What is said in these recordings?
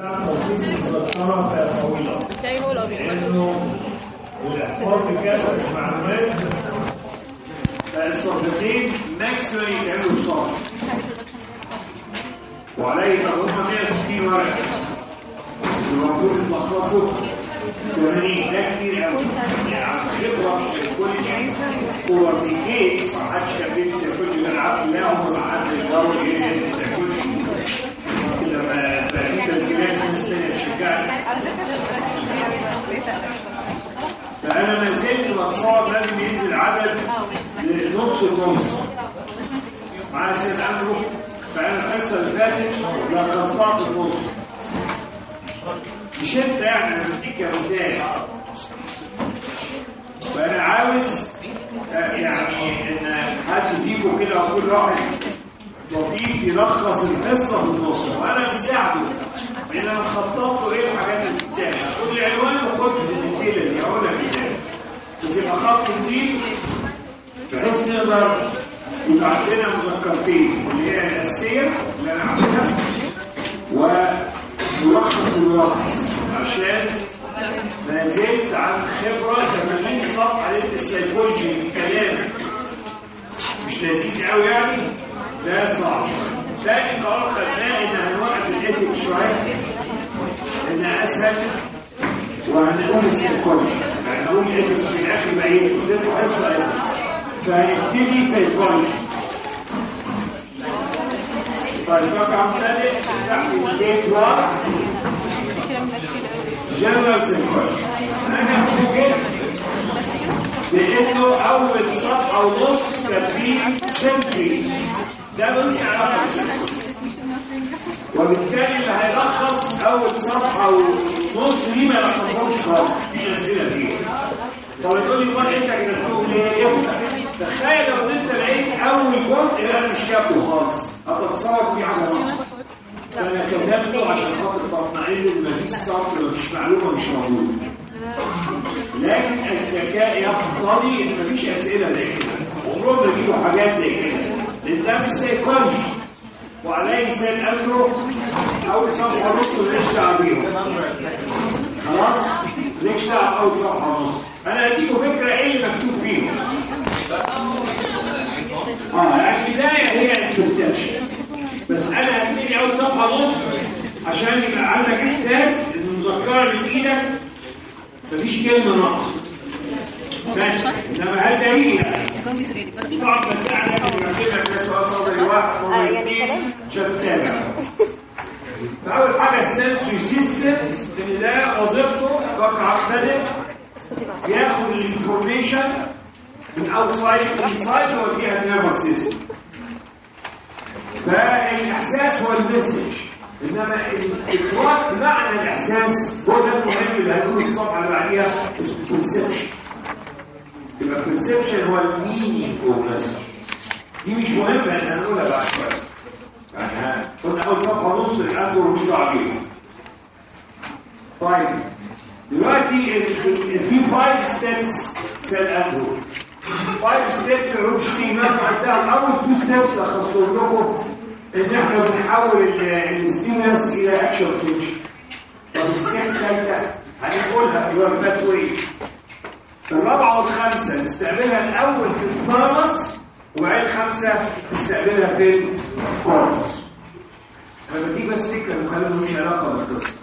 تركيز متبطنة طويلة زي هو الابيض لأنه الإحفاظ بكافة المعلومات الصفحتين ماكسيمم يتعملوا بصفحة وعليه تقوم 160 ورقة المفروض تلخصوا 80 ده كتير قوي يعني عشان خبرة كل شيء هو بيجي صحات شافين سيكونش الألعاب لا هم حد يقدروا ايه سيكونش لما بقى في تسجيلات ناس تانية تشجعني فأنا ما زلت بتصور لازم ينزل عدد نص النص مع سيد عمرو فأنا الحصة اللي فاتت لخصتها في النص مش انت يعني انا بديك كمثال فانا عاوز آه، يعني ان حد فيكم كده او كل واحد لطيف يلخص القصه في النص وانا بساعده لان انا خططت ايه الحاجات اللي بتتعمل خد العنوان وخد الديتيل دي هقول لك ازاي بس يبقى خط جديد بحيث نقدر يبقى عندنا مذكرتين اللي هي الاساسيه اللي انا عاملها وملخص الملخص عشان ما زلت عن خبرة 80 صفحة للسيكولوجي الكلام مش لذيذ قوي يعني ده صعب تاني قرار خدناه ان هنوقف الايثيك شوية انها اسهل وهنقول السيكولوجي هنقول الايثيكس في الاخر بقى ايه قدامه حصة فهنبتدي سيكولوجي طيب رقم ثالث تحت الديت واحد جنرال سيكولوجي انا فوجئت لانه اول صفحه ونص كاتبين سنتري ده ملوش علاقه بالسيكولوجي. وبالتالي اللي هيلخص اول صفحه ونص دي ما يلخصهمش خالص دي اسئله فيها طب تقول لي امال انت كتبتهم ليه؟ افتح تخيل لو انت لقيت اول جزء اللي انا مش كاتبه خالص هتتصور فيه حاجه ناقصه فانا كتبته عشان خاطر تطمئن ان مفيش سطر مفيش معلومه مش موجوده لكن الذكاء يقتضي ان مفيش اسئله زي كده عمرهم ما يجيبوا حاجات زي كده لان ده مش سيكولوجي وعليه انسان قدره اول صفحه ونص ماليش دعوه بيهم خلاص ماليش دعوه باول صفحه ونص انا هديكوا فكره ايه اللي مكتوب فيه اه يعني البدايه هي البرسبشن بس انا هبتدي اول صفحه ونص عشان يبقى عندك احساس ان المذكره اللي في ايدك مفيش كلمه ناقصه بس انما هل ده هي طبعا بس انا بكتب لك سؤال صدري واحد آه، مرة يعني اثنين كلام؟ عشان تتابع فاول حاجه السنسوري سيستم ان ده وظيفته رقم عدد ياخد الانفورميشن من اوتسايد انسايد ويوديها النيرفس سيستم فالاحساس هو المسج انما الادراك معنى الاحساس هو ده المهم اللي هنقول في الصفحه اللي بعديها اسمه perception يبقى perception هو المينينج اوف مسج دي مش مهمه ان هنقولها بعد شويه يعني ها، كنا اول صفحه ونص الحمد لله مش دعوه بيهم طيب دلوقتي ال- ال- في 5 ستيبس في الاندرو 5 ستيبس الروتشتي مثلا بتاع اول 2 ستيبس لخصتهم لكم ان احنا بنحول الستيمولس الى اكشن بوتنشال طب الستيب الثالثه هنقولها يبقى فات واي الرابعه والخامسه نستقبلها الاول في الثالمس وبعدين خمسه نستقبلها في الكورتكس لما دي بس فكره مخليه ملوش علاقه بالقصه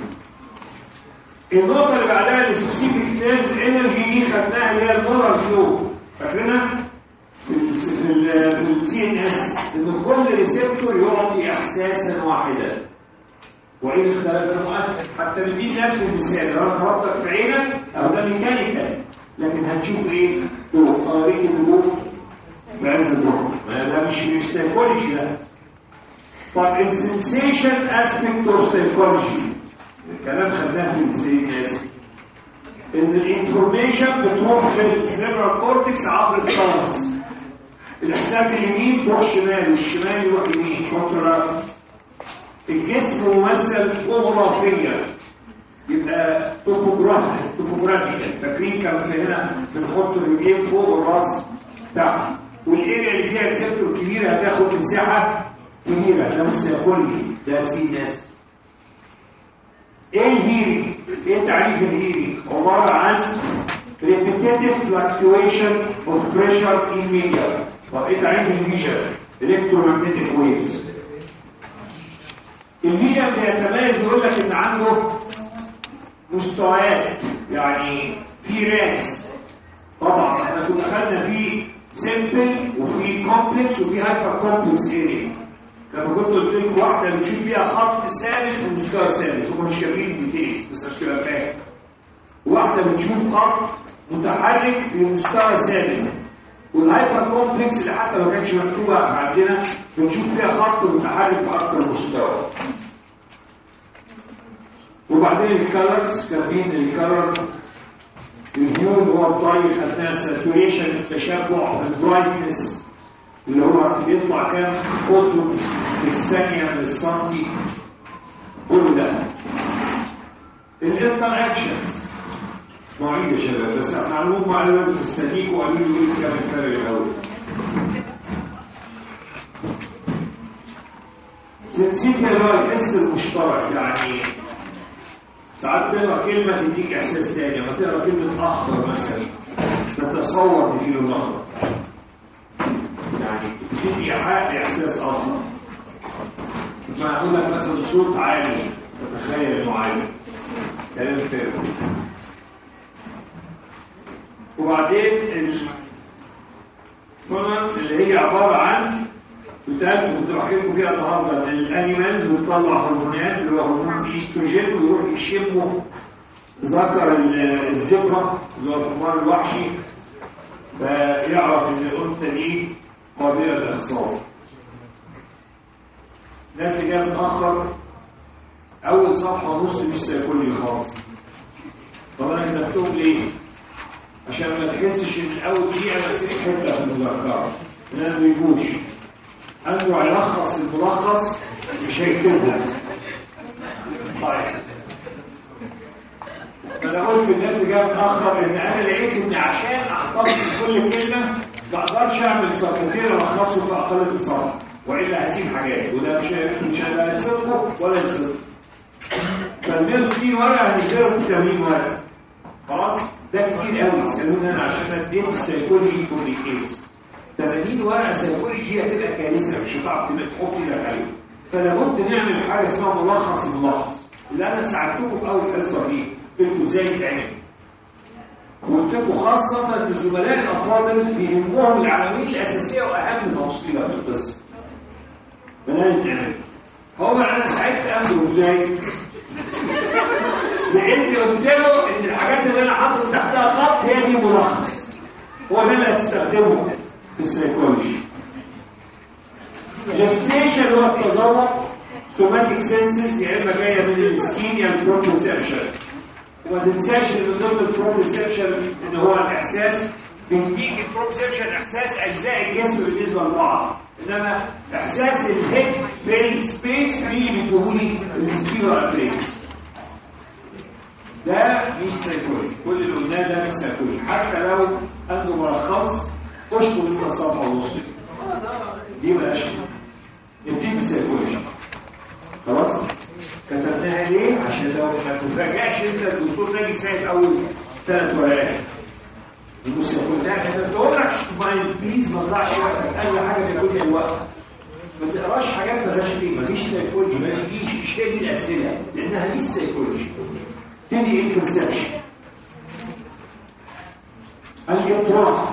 النقطة اللي بعدها السبيسيفيك ستيت انرجي دي خدناها اللي هي المورال فلو فاكرينها؟ في ال في السي ان اس ان كل ريسبتور يعطي احساسا واحدا وإن اختلف المؤثر حتى ندي نفس المثال لو انا فرضتك في عينك او ده ميكانيكال لكن هتشوف ايه؟ ضوء قريب الضوء بعز الضوء ما ده مش مش سيكولوجي ده طب السنسيشن اسبكت اوف سيكولوجي الكلام خدناه في السي اس ان الانفورميشن بتروح في السيربرال كورتكس عبر الثالث الحساب اليمين تروح شمال والشمال يروح يمين كونترا الجسم ممثل جغرافيا يبقى توبوغرافي توبوغرافيا فاكرين كان في هنا بنحط الرجلين فوق الراس تحت والاريا اللي فيها ريسبتور كبيره هتاخد مساحه كبيره ده مش سيكولوجي ده سي ناس ايه الهيرنج؟ ايه تعريف الهيرنج؟ عباره عن repetitive fluctuation of pressure in media طب ايه تعريف الفيجن؟ electromagnetic waves الفيجن بيتميز بيقول لك ان عنده مستويات يعني في رانكس طبعا احنا كنا خدنا في سيمبل وفي كومبلكس وفي هايبر كومبلكس اريا لما كنت قلت لكم واحده بتشوف فيها خط ثابت ومستوى ثابت هم مش كاتبين ديتيلز بس عشان تبقى فاهم واحده بتشوف خط متحرك في مستوى ثابت والهايبر كومبلكس اللي حتى ما كانتش مكتوبه عندنا بنشوف فيها خط متحرك في اكتر مستوى وبعدين الكالرز كاتبين الكالر الهيو اللي هو الضيق اثناء الساتوريشن التشبع البرايتنس اللي هو بيطلع كام فوتون في الثانيه من السنتي كل ده الانتر اكشنز مواعيد يا شباب بس معلومات معلومه لازم تستنيكوا وقالوا لي ايه كام الفرق الاول سنسيتي اللي هو الحس المشترك يعني ساعات تقرا كلمه تديك احساس تاني لما تقرا كلمه اخضر مثلا تتصور في اللون الاخضر يعني بتدي ايحاء احساس اخضر لما اقول لك مثلا صوت عالي تتخيل انه عالي كلام فارغ وبعدين الفونات اللي هي عباره عن بتاعت كنت بحكي لكم فيها النهارده ان الانيمالز بتطلع هرمونات اللي هو هرمون الاستروجين ويروح يشموا ذكر الذكرى اللي هو الحمار الوحشي فيعرف ان الانثى دي قابله للاخصاب الناس اللي جايه متاخر اول صفحه ونص مش سيكولوجي خالص طب انا كتبتهم ليه؟ عشان ما تحسش ان اول دقيقه مسكت حته في المذكره ما بيجوش عنده يلخص الملخص مش هيكتبها طيب فانا قلت الناس اللي جايه متاخر ان انا لقيت ان عشان احفظ كل كلمه ما اقدرش اعمل صفحتين الخصه في اقل من صفحه والا هسيب حاجات وده مش مش هيصدقوا ولا يصدقوا فال 160 ورقه هنزلوا في 80 ورقه خلاص ده كتير قوي سالوني انا عشان اديت السيكولوجي فور ديكيز 80 ورقه سيكولوجي هتبقى كارثه مش هتعرف تحط ايدك عليه فلابد نعمل حاجه اسمها ملخص الملخص اللي انا ساعدتكم في اول حصه فيه قلت ازاي تعمل قلت لكم خاصه الزملاء الافاضل بيهمهم العناوين الاساسيه واهم تفصيله في القصه فلازم تعمل هو انا ساعدت امره ازاي؟ لاني قلت له ان الحاجات اللي انا حاطط تحتها خط هي دي ملخص هو ده اللي هتستخدمه في السيكولوجي جستيشن هو التذوق سوماتيك سنسز يا اما جايه من السكين يا البروبرسبشن وما تنساش ان ضمن البروبرسبشن ان هو الاحساس بيديك البروبرسبشن احساس اجزاء الجسم بالنسبه لبعض انما احساس الهيد في السبيس في بتقولي السبيرال بريكس ده مش سيكولوجي كل اللي قلناه ده مش سيكولوجي حتى لو عنده ملخص اشطب انت الصفحه ونص دي بلاش نبتدي سيكولوجي خلاص كتبناها ليه عشان لو ما تفاجئش انت الدكتور ناجي سايب اول ثلاث ورقات بص كلها كتبتهم لك مايند بليز ما تضيعش وقتك اي حاجه تاخد لي الوقت ما تقراش حاجات مالهاش فيه مفيش سيكولوجي ما تجيش مش هي دي الاسئله لانها مش سيكولوجي تاني ايه البرسبشن الادراك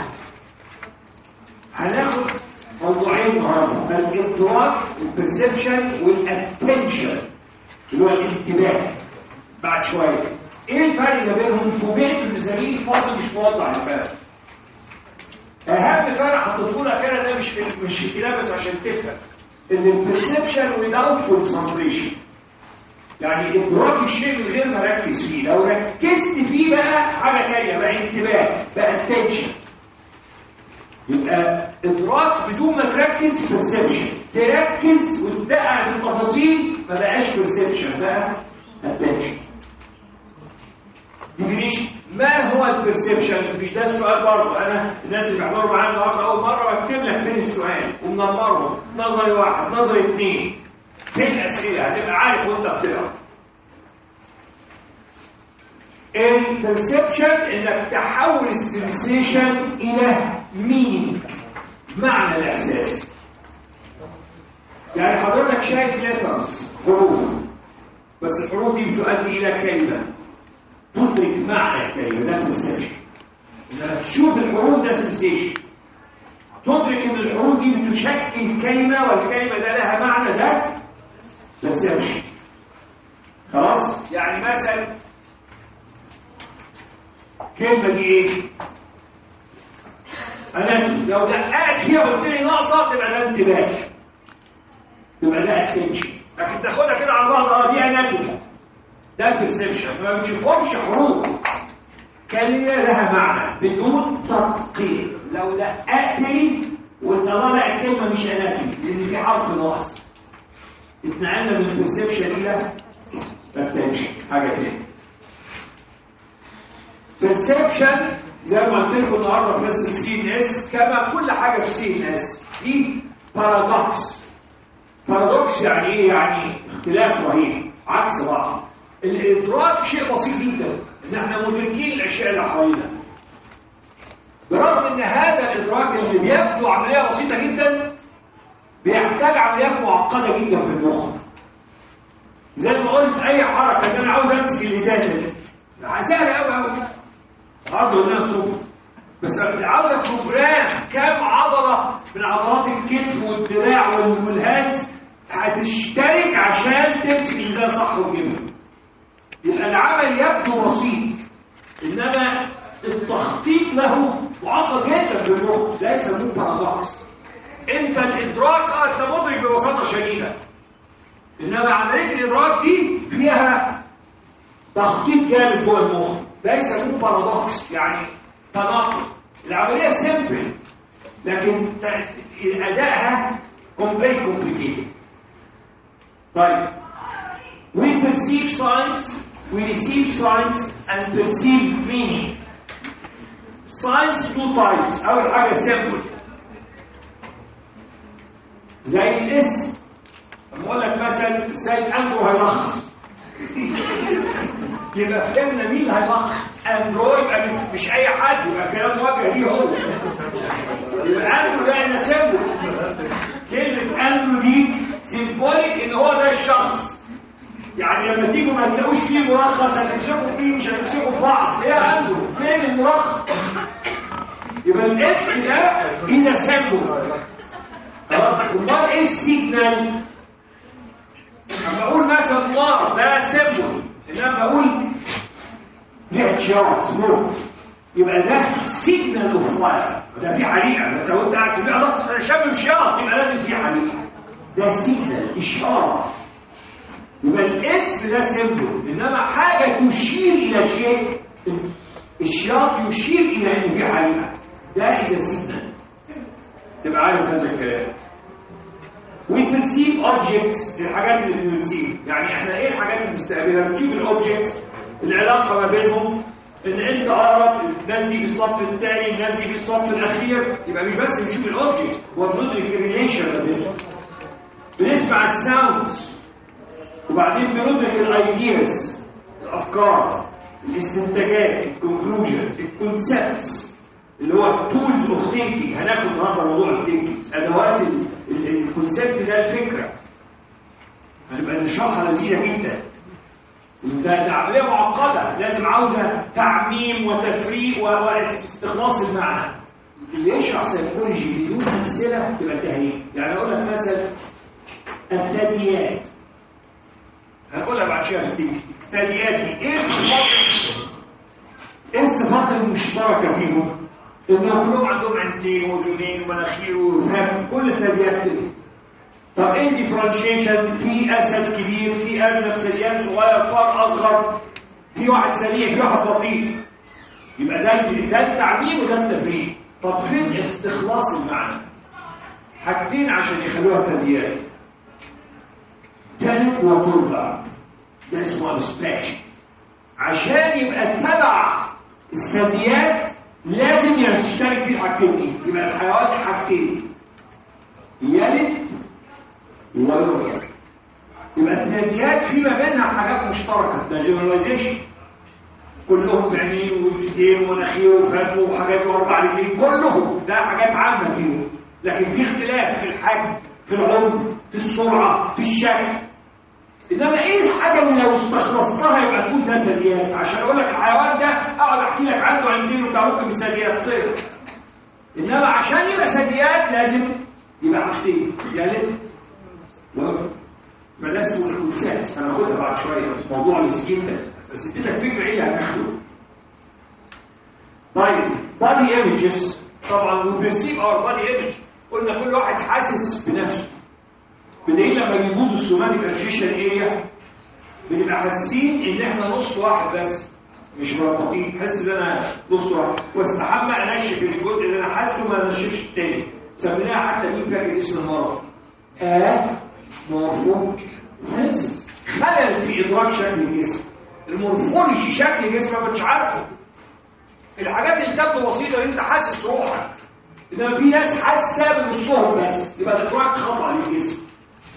هناخد موضوعين النهارده الادراك البرسبشن والاتنشن اللي هو الانتباه بعد شويه ايه الفرق ما بينهم فوجئت ان زميلي فاضي مش موضح الفرق اهم فرق حطيته لك انا ده مش في مش في كلام بس عشان تفهم ان البرسبشن without concentration يعني ادراك الشيء من غير ما اركز فيه لو ركزت فيه بقى حاجه ثانيه بقى انتباه بقى اتنشن يبقى ادراك بدون ما تركز perception تركز وتدقق في التفاصيل ما بقاش perception بقى attention definition ما هو البرسبشن مش ده السؤال برضه انا الناس اللي بيحضروا معايا النهارده اول مره بكتب لك فين السؤال ومنمره نظري واحد نظري اثنين فين الاسئله هتبقى عارف وانت بتقرا البرسبشن انك تحول السنسيشن الى مين معنى الاحساس يعني حضرتك شايف ليترز حروف بس الحروف دي بتؤدي الى كلمه تدرك معنى الكلمه ده برسبشن انك تشوف الحروف ده سنسيشن تدرك ان الحروف دي بتشكل كلمه والكلمه ده لها معنى ده برسبشن خلاص يعني مثلا الكلمه دي ايه انا لو دققت فيها وقلت لي ناقصه تبقى ده انتباه تبقى ده اتنشن لكن تاخدها كده على بعض اه دي اناتومي ده البرسبشن ما بتشوفهمش حروف كلمه لها معنى بدون تدقيق لو دققت لي وطلع الكلمه مش اناتومي لان في حرف ناقص اتنقلنا من البرسبشن الى التنشن حاجه كده perception زي ما قلت لكم النهارده في بس السي ان اس كما كل حاجه في السي ان اس في بارادوكس بارادوكس يعني ايه يعني اختلاف رهيب عكس بعض الادراك شيء بسيط جدا ان احنا مدركين الاشياء اللي حوالينا برغم ان هذا الادراك اللي بيبدو عمليه بسيطه جدا بيحتاج عمليات معقده جدا في المخ زي ما قلت اي حركه ان انا عاوز امسك الازازه دي سهله قوي قوي عضله الناس الصبح بس عاوزه بروجرام كام عضله من عضلات الكتف والدراع والهات هتشترك عشان تمسك الازازه صح وتجيبها يبقى العمل يبدو بسيط انما التخطيط له معقد جدا بالمخ ده يسموه بارادوكس انت الادراك اه انت مدرك ببساطه شديده انما عمليه الادراك دي فيها تخطيط جامد جوه المخ ده يسموه بارادوكس يعني تناقض العمليه سيمبل لكن ادائها very complicated طيب we perceive signs we receive signs and perceive meaning signs two types اول حاجه simple زي الاسم لما اقول لك مثلا سيد اندرو هيلخص يبقى فهمنا مين هيلخص اندرو يبقى مش اي حد يبقى كلام واجه ليه هو يبقى اندرو ده انا سيمبل كلمه اندرو دي سيمبوليك ان هو ده الشخص يعني لما تيجوا ما تلاقوش فيه ملخص هتمسكوا فيه مش هتمسكوا في بعض ايه يا اندرو فين الملخص يبقى الاسم ده اذا سيمبل خلاص امال ايه السيجنال لما اقول مثلا نار ده سيمبل انما بقول ريحه شراب سموك يبقى ده سيجنال اوف فاير ده في حريقه انت وانت قاعد في المعرض انا شامم شياط يبقى لازم في حريقه ده سيجنال اشاره يبقى الاسم ده سيمبل انما حاجه تشير الى شيء الشياط يشير الى ان في حريقه ده اذا سيجنال تبقى عارف هذا الكلام we perceive objects الحاجات اللي بنرسيب يعني احنا ايه الحاجات اللي بنستقبلها بنشوف الاوبجكتس العلاقه ما بينهم ان انت اقرب الناس دي في الصف الثاني الناس دي في الصف الاخير يبقى مش بس بنشوف الاوبجكت هو بندرك الريليشن ما بينهم بنسمع الساوندز وبعدين بندرك الايدياز الافكار الاستنتاجات الكونكلوجنز الكونسبتس اللي هو التولز اوف ثينكينج هناخد النهارده موضوع الثينكينج ادوات الكونسبت ده الفكره هنبقى نشرحها لذيذه جدا ده عمليه معقده لازم عاوزه تعميم وتفريق واستخلاص المعنى اللي يشرح سيكولوجي بدون امثله تبقى تهريج يعني اقول لك مثلا الثدييات هنقولها بعد شويه في الثدييات دي ايه الصفات ايه الصفات المشتركه فيهم؟ ان كلهم عندهم عينتين واذنين ومناخير وفم كل الثدييات كده طب ايه الديفرنشيشن في اسد كبير في ارنب ثدييات صغير فار اصغر في واحد سريع في واحد بطيء يبقى ده ده التعبير وده التفريق طب فين استخلاص المعنى حاجتين عشان يخلوها ثدييات تلت وتربع ده اسمه abstraction عشان يبقى تبع الثدييات لازم يشترك في الحاجتين دي يبقى الحيوان حاجتين يلد ويولد يبقى الثدييات في ما بينها حاجات مشتركه ده جنراليزيشن كلهم بعينين وايدين ومناخير وفم وحاجات واربع رجلين كلهم ده حاجات عامه كده لكن في اختلاف في الحجم في العمر في السرعه في الشكل انما ايه الحاجه اللي لو استخلصتها يبقى تكون ده ثدييات عشان اقول لك الحيوان ده اقعد احكي لك عنه عندين وبتاع ممكن ثدييات طير انما عشان يبقى ثدييات لازم يبقى حاجتين جالد ما ده اسمه الكونسات انا هاخدها بعد شويه موضوع مسكين ده بس اديتك فكره ايه اللي هتاخده طيب بادي ايمجز طبعا we perceive our body image قلنا كل واحد حاسس بنفسه بدليل لما يبوظ السوماتيك ارشيشن اريا بنبقى حاسين ان احنا نص واحد بس مش مربطين حس ان انا نص واحد واستحمى انشف الجزء اللي انا حاسه ما انشفش التاني سميناها حتى مين فاكر اسم المرض اه مورفوك فانسس خلل في ادراك شكل الجسم المورفولوجي شكل جسمك مش عارفه الحاجات اللي تبدو بسيطه انت حاسس روحك انما في ناس حاسه بنصهم بس يبقى الادراك خطا للجسم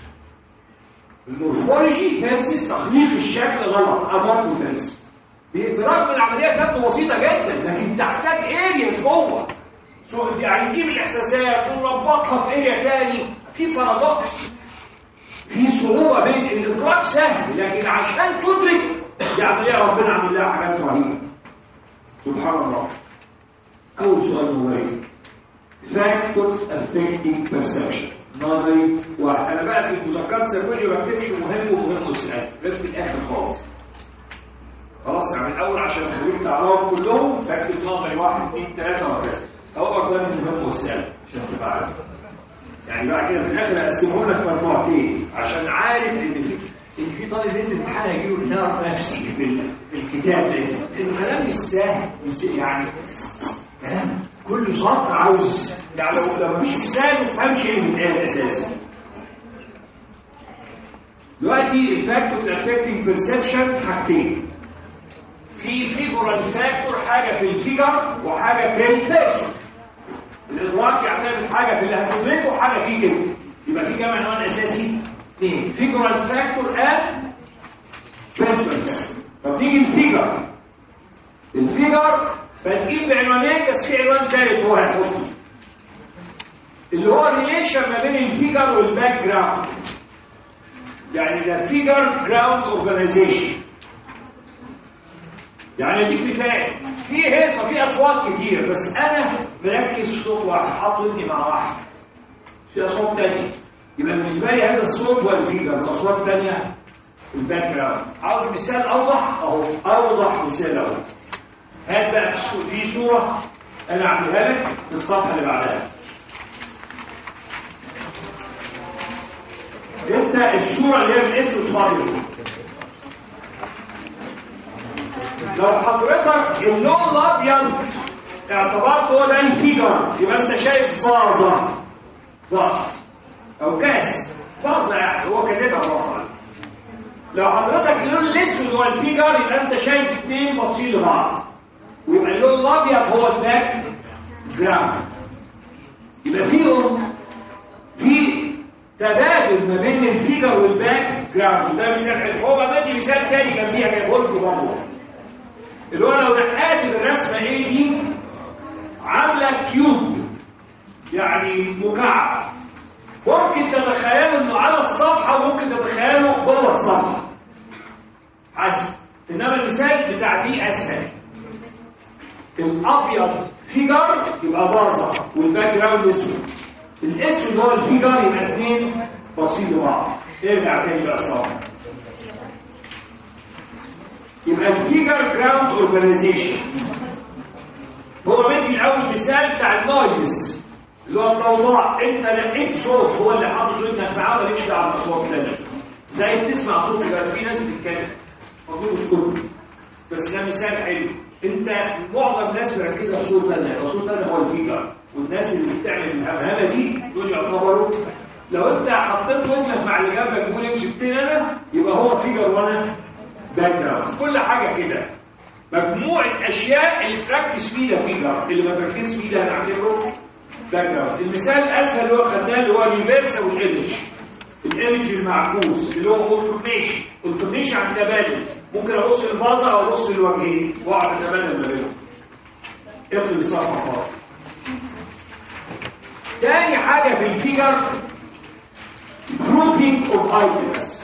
المورفولوجي فانسس تخليق الشكل غلط امر متنسي برغم ان العمليه تبدو بسيطه جدا لكن تحتاج ارياز جوه يعني تجيب الاحساسات ونربطها في اريا تاني في بارادوكس في صعوبه بين الادراك سهل لكن عشان تدرك دي عمليه ربنا عامل لها حاجات رهيبه سبحان الله اول سؤال مهم factors affecting perception نظري واحد انا بقى في المذكرات السيكولوجي ما بكتبش مهم ومهم السؤال بس في الاخر خالص خلاص يعني الاول عشان اخليك تعرفوا كلهم بكتب نظري واحد اثنين ثلاثه وهكذا هو ده المهم والسؤال عشان تبقى عارف يعني بعد كده في الاخر اقسمهم لك مجموعتين عشان عارف ان في ان في طالب في الامتحان هيجي له نار نفسي في, في الكتاب ده الكلام مش سهل يعني كلام كل سطر عاوز يعني لو لو مش سهل ما تفهمش ايه من ايه اساسا دلوقتي الفاكتورز افكتنج بيرسبشن حاجتين في فيجورال فاكتور حاجه في الفيجر وحاجه في البيرسون الادراك يعتمد حاجه في اللي هتدركه وحاجه في كده يبقى في كام عنوان اساسي اثنين فيجورال فاكتور اند بيرسون طب نيجي الفيجر الفيجر بنجيب بعنوانين بس في عنوان ثالث هو هيحطه اللي هو الريليشن ما بين الفيجر والباك جراوند يعني ده فيجر جراوند اورجانيزيشن يعني اديك مثال في هيصه في اصوات كتير بس انا مركز في صوت واحد حاطط ودني مع واحد في اصوات تانية يبقى بالنسبه لي هذا الصوت هو الفيجر الاصوات الثانيه الباك جراوند عاوز مثال اوضح اهو اوضح مثال اهو هات بقى دي صوره انا اعملها لك في الصفحه اللي بعدها انت الصوره اللي هي بالاسود فاضيه لو حضرتك اللون الابيض اعتبرت هو ده الفيجر يبقى انت شايف فازه فاز او كاس فازه يعني هو كاتبها فازه لو حضرتك اللون الاسود هو الفيجر يبقى انت شايف اثنين باصين لبعض ويبقى اللون الابيض هو الباك جراوند يبقى فيهم في تبادل ما بين الفيجر والباك جراوند ده مثال حلو هو بدي مثال تاني جنبيها جايبه لكم برضه اللي هو لو نقلت الرسمه ايه دي عامله كيوب يعني مكعب ممكن تتخيلوا انه على الصفحه وممكن تتخيلوا جوه الصفحه حسب انما المثال بتاع دي اسهل الابيض فيجر يبقى باظه والباك جراوند اسود الاسود هو الفيجر يبقى اثنين باصين لبعض ارجع تاني بقى الصفحه يبقى الفيجر جراوند اورجانيزيشن هو مدي الاول مثال بتاع النويزز اللي هو الضوضاء انت لقيت صوت هو اللي حاطط ودنك معاه مالكش دعوه بالصوت ده زي بتسمع صوت يبقى في ناس بتتكلم المفروض اسكت بس ده مثال حلو انت معظم الناس مركزه في صوت انا الصوت انا هو الفيجر والناس اللي بتعمل الهمهمه دي دول يعتبروا لو انت حطيت ودنك مع اللي جنبك تقول امسك انا يبقى هو فيجر وانا باك جراوند كل حاجه كده مجموعه اشياء اللي تركز فيها فيجر اللي ما تركزش فيها هنعمله باك جراوند المثال الاسهل اللي هو خدناه اللي هو اليونيفرسال والايمج الايمج المعكوس اللي هو اوتوميشن اوتوميشن عن تبادل ممكن ابص الفازه او ابص الوجهين واقعد اتبادل ما بينهم اقلب صفحه فاضيه تاني حاجه في الفيجر grouping of items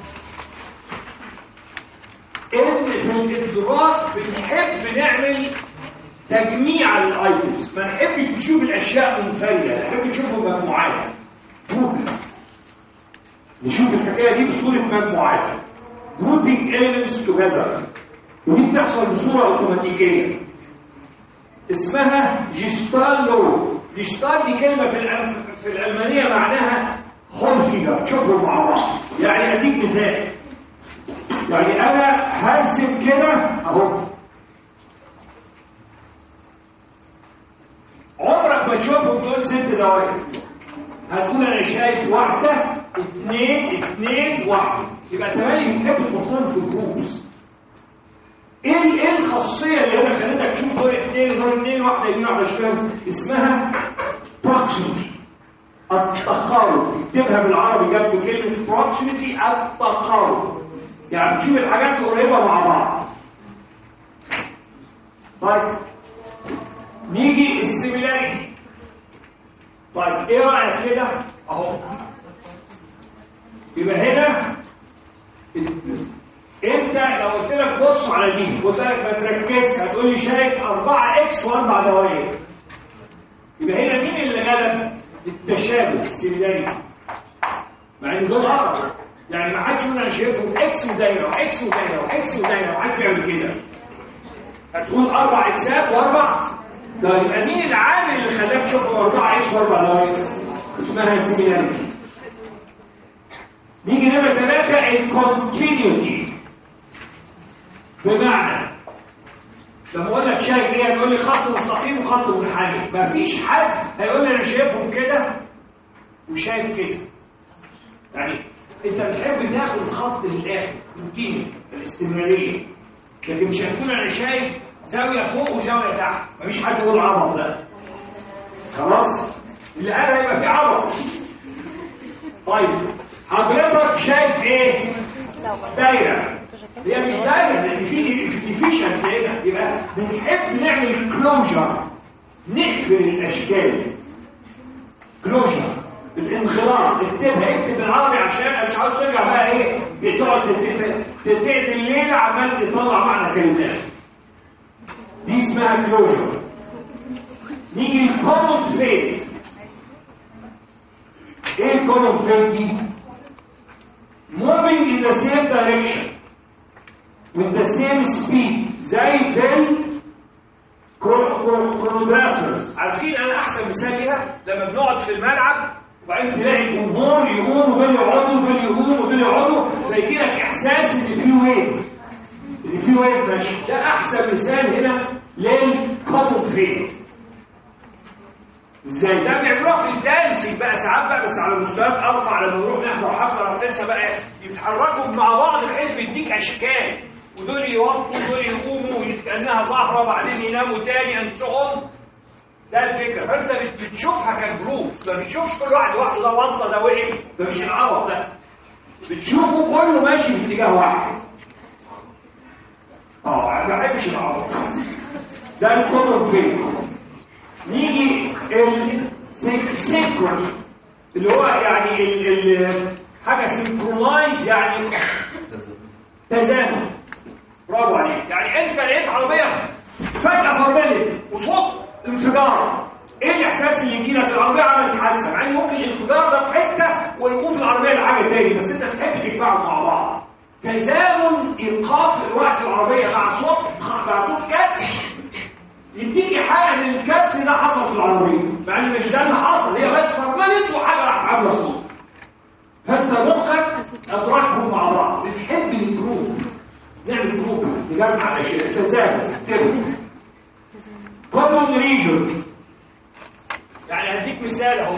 ان في الادراك بنحب نعمل تجميع للايتمز ما نحبش نشوف الاشياء منفرده نحب نشوفهم مجموعات grouping نشوف الحكايه دي بصوره مجموعات grouping elements together ودي بتحصل بصوره اوتوماتيكيه اسمها جيستال لو جيستال دي كلمه في الألف... في الالمانيه معناها خلفيه شوفوا مع بعض يعني اديك مثال يعني انا هرسم كده اهو عمرك ما تشوفهم دول ست دوائر هتقول انا شايف واحده اثنين اثنين واحده يبقى تملي بتحب تحطهم في جروبس ايه ايه الخاصيه اللي انا خليتك تشوف دول اثنين دول اثنين واحده يمين واحده شمال اسمها بروكسيمتي التقارب اكتبها بالعربي جنب كلمه بروكسيمتي التقارب يعني بتشوف الحاجات القريبه مع بعض طيب نيجي السيميلاريتي طيب ايه رايك كده اهو يبقى هنا انت لو قلت لك بص على دي قلت لك ما تركزش هتقول لي شايف 4 اكس واربع دوائر يبقى هنا مين اللي غلب التشابه السيميلاريتي مع ان دول عرب يعني ما حدش مننا شايفهم اكس ودايره واكس ودايره واكس ودايره وحد بيعمل كده هتقول اربع اكسات واربع طيب يبقى مين العامل اللي خلاك تشوف اربعه اكس واربع دوائر اسمها سيميلاريتي نيجي نمرة ثلاثة الكونتينيوتي بمعنى لما اقول لك شايف ايه هتقول لي خط مستقيم وخط منحني مفيش حد هيقول لي انا شايفهم كده وشايف كده يعني انت بتحب تاخد الخط للاخر روتيني الاستمراريه لكن مش هتقول انا شايف زاويه فوق وزاويه تحت مفيش حد يقول عبط ده خلاص اللي قال هيبقى في عبط طيب حضرتك شايف ايه دايره هي مش دايره لان في ديفيشن هنا يبقى بنحب نعمل كلوجر نقفل الاشكال كلوجر الانخراط اكتبها اكتب بالعربي عشان انا مش عاوز ترجع بقى ايه تقعد تتقل الليله عمال تطلع معنى كلمات دي اسمها كلوجر نيجي الكومن فيت ايه الكومن فيت دي moving in the same direction with the same speed زي بال كرونوجرافرز عارفين انا احسن مثال ليها لما بنقعد في الملعب وبعدين تلاقي الجمهور يقوم ودول يقعدوا ودول يقوموا ودول يقعدوا فيجي لك احساس ان في ويف ان في ويف ماشي ده احسن مثال هنا للكومن فيت ازاي ده بيعملوها في الدانسينج بقى ساعات بقى بس على مستويات ارفع لما نروح نحضر حفله راقصه بقى يتحركوا مع بعض بحيث بيديك اشكال ودول يوطوا ودول يقوموا كانها ظاهره وبعدين يناموا تاني انسهم ده الفكره فانت بتشوفها كجروب ما بتشوفش كل واحد لوحده ده وطه ده وقف ده مش العبط ده بتشوفه كله ماشي في اتجاه واحد اه ما بحبش العبط ده الكتب فين نيجي السينكروني اللي هو يعني ال ال حاجه سينكرونايز يعني تزامن برافو عليك يعني انت لقيت عربيه فجاه فرملت وصوت انفجار ايه الاحساس اللي يجي لك العربيه عملت حادثه مع ان ممكن الانفجار ده في حته ويكون في العربيه لحاجه تاني بس انت تحب تجمعهم مع بعض تزامن ايقاف الوقت العربيه مع صوت مع صوت كتف يديك ايحاء ان الكسر ده حصل في العربيه مع ان مش ده اللي حصل هي بس فرملت وحاجه راحت عامله صوت فانت مخك ادركهم مع بعض بتحب الجروب نعمل جروب نجمع الاشياء تزامن ترمي كومن ريجن يعني هديك مثال اهو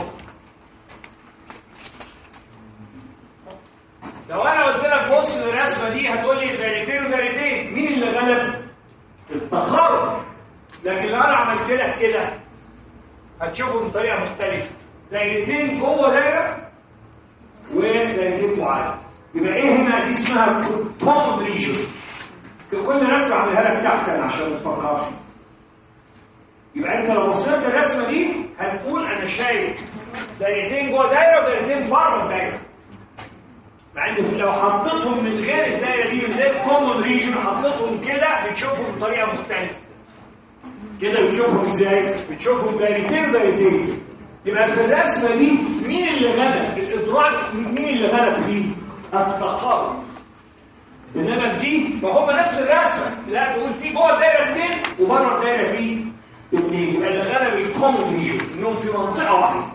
لو انا قلت لك بص للرسمه دي هتقول لي دايرتين ودايرتين مين اللي غلب؟ التقارب لكن لو انا عملت لك كده هتشوفه بطريقه مختلفه دايرتين جوه دايره و ودايرتين بعاد يبقى ايه هنا دي اسمها كومن ريجن كل رسمه اعملها لك تحت عشان ما تفكرش يبقى انت لو بصيت للرسمه دي هتقول انا شايف دايرتين جوه دايره ودايرتين بره الدايره مع ان لو حطيتهم من غير الدايره دي من غير كومن ريجن حطيتهم كده بتشوفهم بطريقه مختلفه كده بتشوفهم ازاي بتشوفهم دايرتين ودايرتين يبقى في الرسمه دي مين اللي غلب الادراك مين اللي غلب فيه التقارب انما دي فهم نفس الرسمه لا تقول في جوه الدايره اثنين وبره الدايره فيه اثنين يبقى اللي غلب الكومن ريجن انهم في منطقه واحده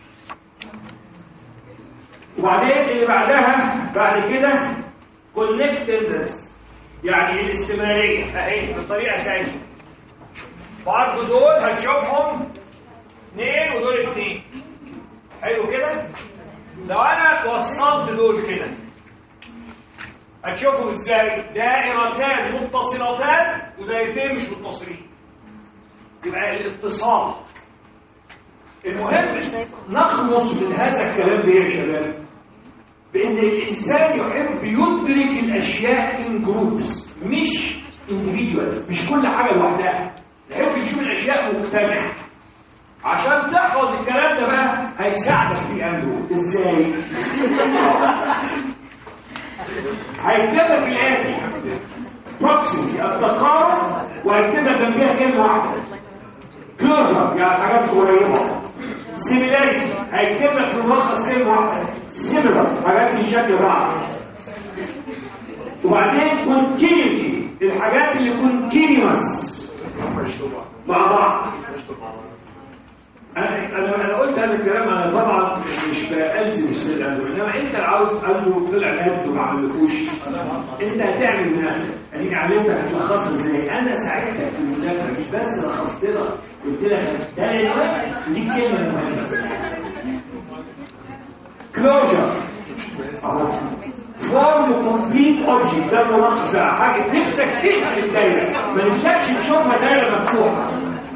وبعدين اللي بعدها بعد كده كونكتدنس يعني الاستمراريه اهي بالطريقه بتاعتهم برضه دول هتشوفهم اثنين ودول اثنين حلو كده لو انا وصلت دول كده هتشوفوا ازاي دائرتان متصلتان ودائرتين مش متصلين يبقى الاتصال المهم نخلص من هذا الكلام ده يا شباب بان الانسان يحب يدرك الاشياء ان جروبس مش individual مش كل حاجه لوحدها يحب يشوف الاشياء مجتمعه عشان تحفظ الكلام ده بقى هيساعدك في امره ازاي هيكتب لك الاتي بروكسيمي التقارب وهيكتب لك جنبيها كلمه واحده كلوزر يعني حاجات قريبه سيميلاريتي هيكتب لك في الملخص كلمه واحده سيميلر حاجات من شكل بعض وبعدين كونتينيتي الحاجات اللي كونتينيوس مع بعض انا انا انا قلت هذا الكلام انا طبعا مش بألزم السيد قلبه انما انت عاوز قلبه طلع ناد وما عملكوش انت هتعمل بنفسك اديك علمتك هتلخصها ازاي انا ساعدتك في المذاكره مش بس لخصت لك قلت لك ده دلوقتي دي كلمه مهمه كلوجر اهو فورم كومبليت اوبجكت ده ملخص حاجه نفسك تفهم الدايره ما نفسكش تشوفها دايره مفتوحه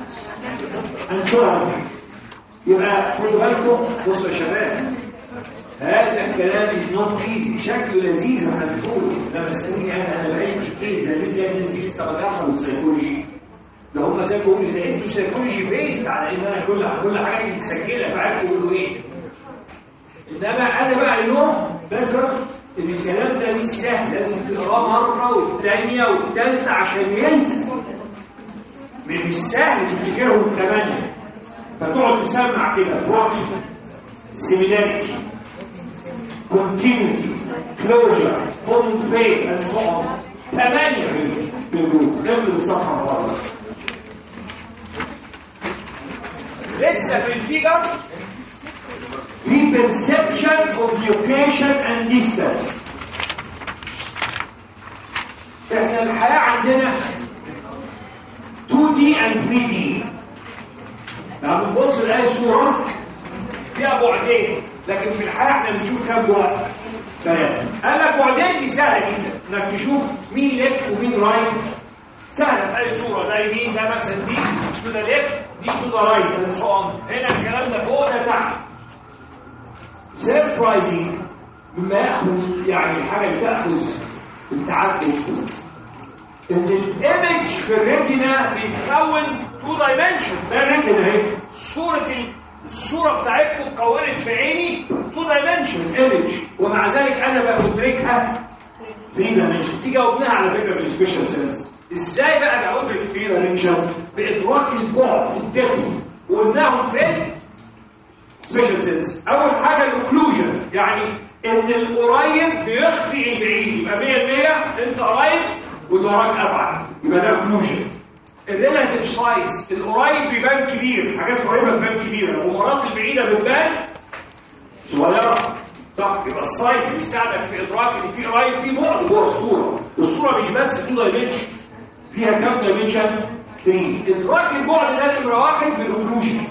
انشرها يبقى خدوا بالكم بصوا يا شباب هذا الكلام از نوت ايزي شكله لذيذ واحنا بنقول لما اسالني انا انا بعيد ايه زي زي الناس دي استخدمها والسيكولوجي ده هم زي بيقولوا زي انتوا سيكولوجي بيست على ان انا كل كل حاجه متسجله معاكم يقولوا ايه انما انا بقى اليوم بذكر ان الكلام ده مش سهل لازم تقراه مره والثانيه والثالثه عشان ينزل مش سهل تفتكرهم ثمانيه فتقعد تسمع كده بروكس سيميلاريتي كونتينيتي كلوجر فون فيت اند سو اون ثمانيه بالجروب ده الصفحه بره لسه في الفيجر في perception of location and distance احنا الحياة عندنا 2D and 3D لما بنبص لأي صورة فيها بعدين لكن في الحياة احنا بنشوف كام بعد ثلاثة قال لك بعدين دي سهلة جدا انك تشوف مين ليفت ومين رايت سهلة في أي صورة ده يمين ده مثلا دي تو ذا ليفت دي تو ذا رايت اند سو اون هنا الكلام ده فوق ده تحت سيربرايزنج مما ياخذ يعني الحاجه اللي تاخذ التعدد ان الايمج في الريتنا بيتكون تو دايمنشن ده الريتنا اهي صوره الصوره بتاعتكم اتكونت في عيني تو دايمنشن ايمج ومع ذلك انا بدركها 3 دايمنشن تيجي جاوبناها على فكره بالسبيشال سنس ازاي بقى بدرك 3 دايمنشن بادراك البعد الدبث وقلناهم فين سبيشال سنس اول حاجه الاوكلوجن يعني ان القريب بيخفي البعيد يبقى 100% انت قريب واللي وراك ابعد يبقى ده اوكلوجن الريلاتيف سايز القريب بيبان كبير حاجات قريبه تبان كبيره والمرات البعيده بتبان صغيره صح يبقى السايز بيساعدك في ادراك ان في قريب في بعد جوه الصوره الصوره مش بس تو دايمنشن فيها كام دايمنشن 3 ادراك البعد ده نمره واحد بالاوكلوجن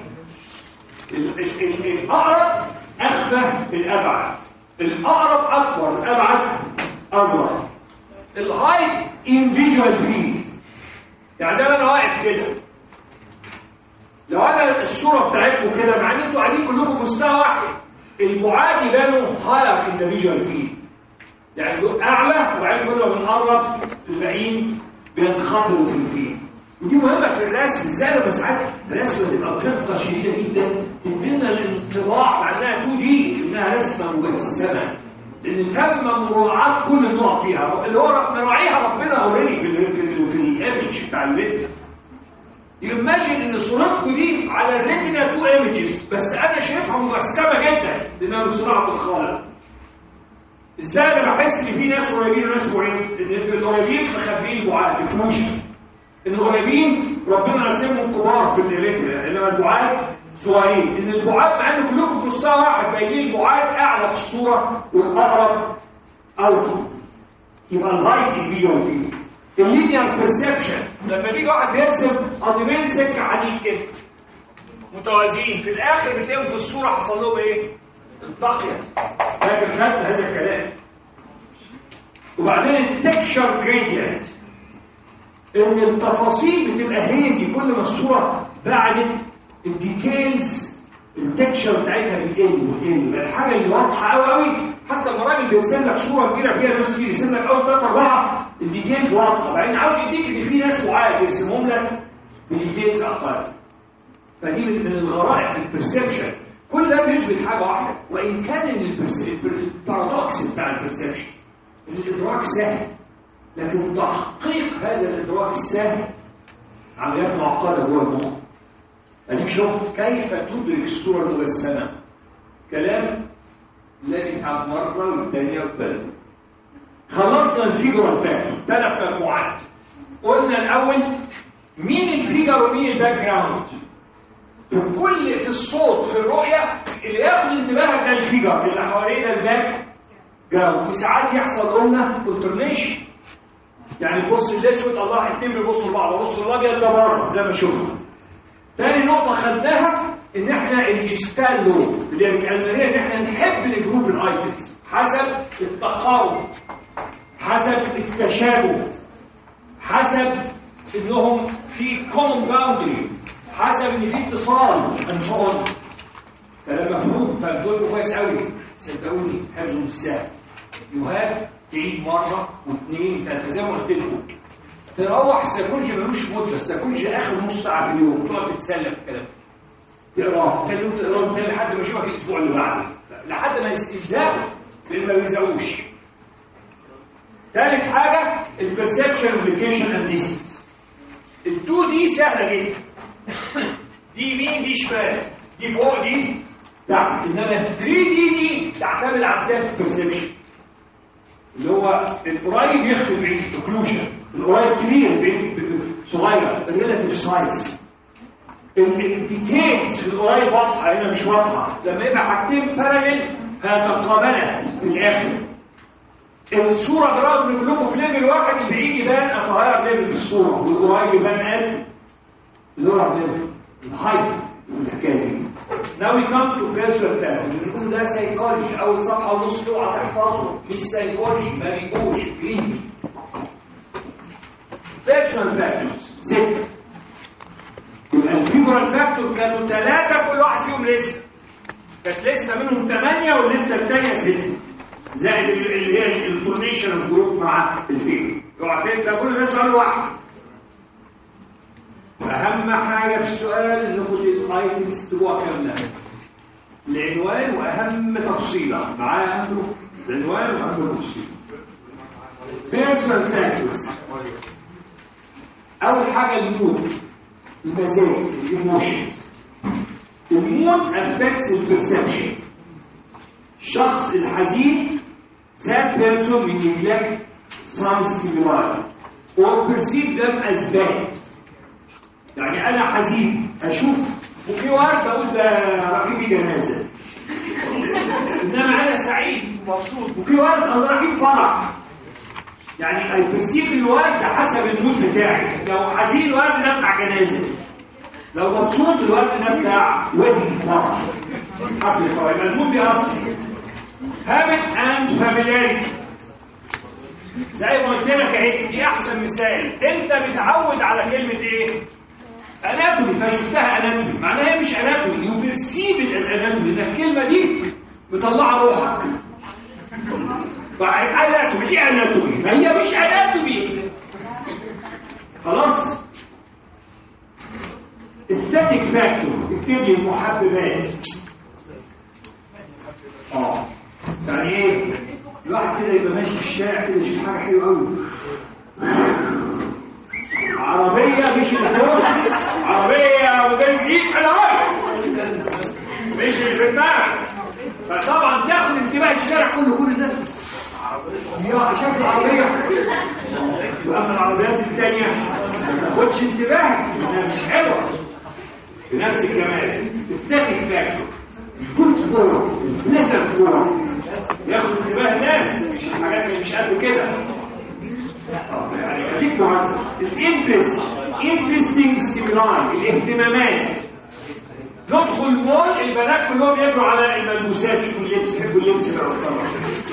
الأقرب أخفى الأبعد الأقرب أكبر الأبعد أصغر الهايت in visual field يعني زي ما أنا واقف كده لو أنا الصورة بتاعتكم كده مع إن أنتوا قاعدين كلكم مستوى واحد البعاد يبانوا هاير ان ذا فيجوال فيلد يعني دول اعلى وبعدين كل ما بنقرب الباقيين بينخفضوا في الفيلد ودي مهمه في الرسم ازاي لما ساعات الرسمه تبقى بدقه شديده جدا تدينا الانطباع مع انها 2 دي انها رسمه مجسمه لان تم مراعاه كل النقط فيها اللي هو مراعيها ربنا اوريدي في ال في ال في الايمج بتاع الفيديو يماجن ان صورتكم دي على الريتنا تو ايمجز بس انا شايفها مجسمه جدا لانها بصراحه الخالق ازاي انا بحس ان في ناس قريبين وناس بعيد ان القريبين مخبيين البعاد الكوشن ان القريبين ربنا رسمهم كبار في الريتنا انما البعاد صغيرين ان البعاد مع ان كلكم في مستوى واحد باينين البعاد اعلى في الصوره والاقرب اوت يبقى الرايت الفيجوال فيه اللينير بيرسبشن لما بيجي واحد بيرسم قضيبين سكه حديد كده متوازيين في الاخر بتلاقيهم في الصوره حصل لهم ايه؟ التقية لكن خدت هذا الكلام وبعدين التكشر جريدينت ان التفاصيل بتبقى هيزي كل ما الصوره بعدت الديتيلز التكشر بتاعتها بتقل وتقل الحاجه اللي واضحه قوي قوي حتى لما الراجل بيرسم لك صوره كبيره فيها ناس كتير يرسم لك اول ثلاثه اربعه الديتيلز واضحه بعدين عاوز يديك ان في ناس وعاد يرسمهم لك بديتيلز اقل فدي من الغرائب في البرسبشن كل ده بيثبت حاجه واحده وان كان البارادوكس بتاع البرسبشن ان الادراك سهل لكن تحقيق هذا الادراك السهل عمليات معقده جوه المخ اديك شفت كيف تدرك الصوره المجسمه كلام لازم يتعب مره والثانيه والثالثه خلصنا الفيجرال فاكتور ثلاث مجموعات قلنا الاول مين الفيجر ومين الباك جراوند في كل في الصوت في الرؤيه اللي ياخد انتباهك ده الفيجر اللي حواليه ده الباك جراوند وساعات يحصل قلنا الترنيشن يعني بص الاسود الله الاثنين بيبصوا لبعض بص الابيض ده باظ زي ما شفنا تاني نقطة خدناها إن إحنا الجستالو اللي هي الألمانية إن إحنا نحب الجروب الأيتمز حسب التقارب حسب التشابه حسب إنهم في كومن باوندري حسب إن في اتصال أند سو أون كلام مفهوم فدول كويس قوي صدقوني حفظه مش سهل يهاب تعيد مرة واثنين ثلاثة زي ما قلت لكم تروح سيكونج ملوش مده سيكونج اخر نص ساعه في اليوم تقعد تتسلى في الكلام تقراه تاني يوم تقراه تاني لحد ما اشوفك الاسبوع اللي بعده لحد ما يزهقوا لان ما بيزهقوش ثالث حاجه البرسبشن ابلكيشن اند ديستنس التو دي سهله جدا دي يمين دي شمال دي فوق دي تحت انما 3 دي دي تعتمد على الداتا بيرسبشن اللي هو القريب يخفي بعيد اوكلوجن القريب كبير بعيد صغير الريلاتيف سايز الديتيلز في القريب واضحه هنا مش واضحه لما يبقى حاجتين باراليل هيتقابلا في الاخر الصوره ترى ان كلكم في ليفل واحد البعيد يبان اتغير ليفل في الصوره والقريب يبان قل لور ليفل الهايت الحكايه دي Now we come to personal factors بنقول ده سايكولوجي اول صفحه ونص اوعى تحفظه مش سايكولوجي ما بيجوش كلينيكي personal factors ستة يبقى الفيبرال فاكتور كانوا ثلاثة كل واحد فيهم لسه كانت لسه منهم ثمانية واللسه الثانية ستة زائد اللي هي الفورميشن جروب مع الفيبر اوعى تنسى كل ده سؤال واحد أهم حاجة في السؤال إنكم الأيتمز تبقى كاملة العنوان وأهم تفصيلة معاه أهم العنوان وأهم تفصيلة personal factors أول حاجة المود المزاج الايموشنز المود affects البرسبشن الشخص الحزين that person will neglect some stimuli or perceive them as bad يعني انا حزين اشوف وفي ورد اقول ده رحيم جنازه انما انا سعيد ومبسوط وفي ورد انا رحيم فرح يعني اي بسيب الورد حسب المود بتاعي لو حزين الورد ده بتاع جنازه لو مبسوط الورد ده بتاع ويدنج فرح حفل فرح يبقى المود بيأثر habit and familiarity زي ما قلت لك اهي دي احسن مثال انت متعود على كلمه ايه اناتومي فشفتها اناتومي معناها هي مش اناتومي يو بيرسيب الاز اناتومي ده الكلمه دي مطلعه روحك اناتومي دي اناتومي هي مش اناتومي خلاص الستاتيك فاكتور اكتب لي المحببات اه يعني ايه الواحد كده يبقى ماشي في الشارع كده يشوف حاجه حلوه قوي عربيه مش الهون عربيه وجاي جديد انا مش اللي في دماغك فطبعا تاخد انتباه الشارع كله كل الناس يا شكل العربيه واما العربيات الثانيه ما تاخدش انتباهك انها مش حلوه بنفس الجمال التاكل فاكتور الجود فور البليزر فور ياخد انتباه الناس مش الحاجات اللي مش قد كده يعني خليك مهندس الانترست انترستنج ستيمولاي الاهتمامات ندخل مول البنات كلهم يجروا على الملبوسات شوفوا اللبس يحبوا اللبس بقى طبعا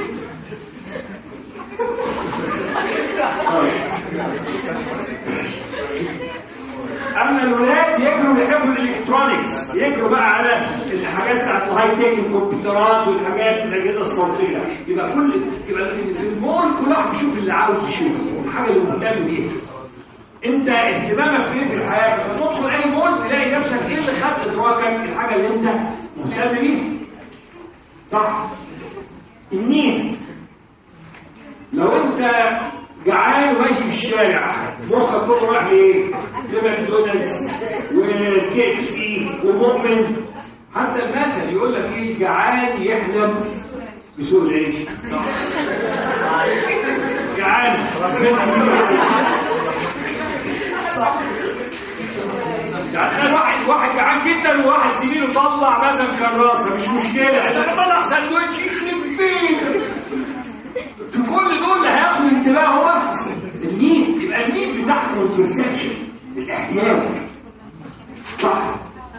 اما الولاد يجروا يحبوا الالكترونكس يجروا بقى على الحاجات بتاعت الهاي تك الكمبيوترات والحاجات الاجهزه الصوتيه يبقى كل يبقى في المول كل واحد بيشوف اللي عاوز يشوفه الحاجه اللي مهتم بيها انت اهتمامك فين في الحياه لما تدخل اي مول تلاقي نفسك ايه اللي خد ادراكك الحاجه اللي انت مهتم بيها صح النيد لو انت جعان وماشي في الشارع مخك كله رايح لايه؟ لماكدونالدز وكي اف سي ومؤمن حتى المثل يقول لك ايه جعان يحلم بسوق العيش صح جعان صح يعني تخيل واحد واحد جعان جدا وواحد زميله طلع مثلا كراسه مش مشكله انت طلع ساندوتش يخرب بيتك في كل دول اللي هياخد انتباه هو النيد يبقى النيد بتاعته البرسبشن الاحتياج صح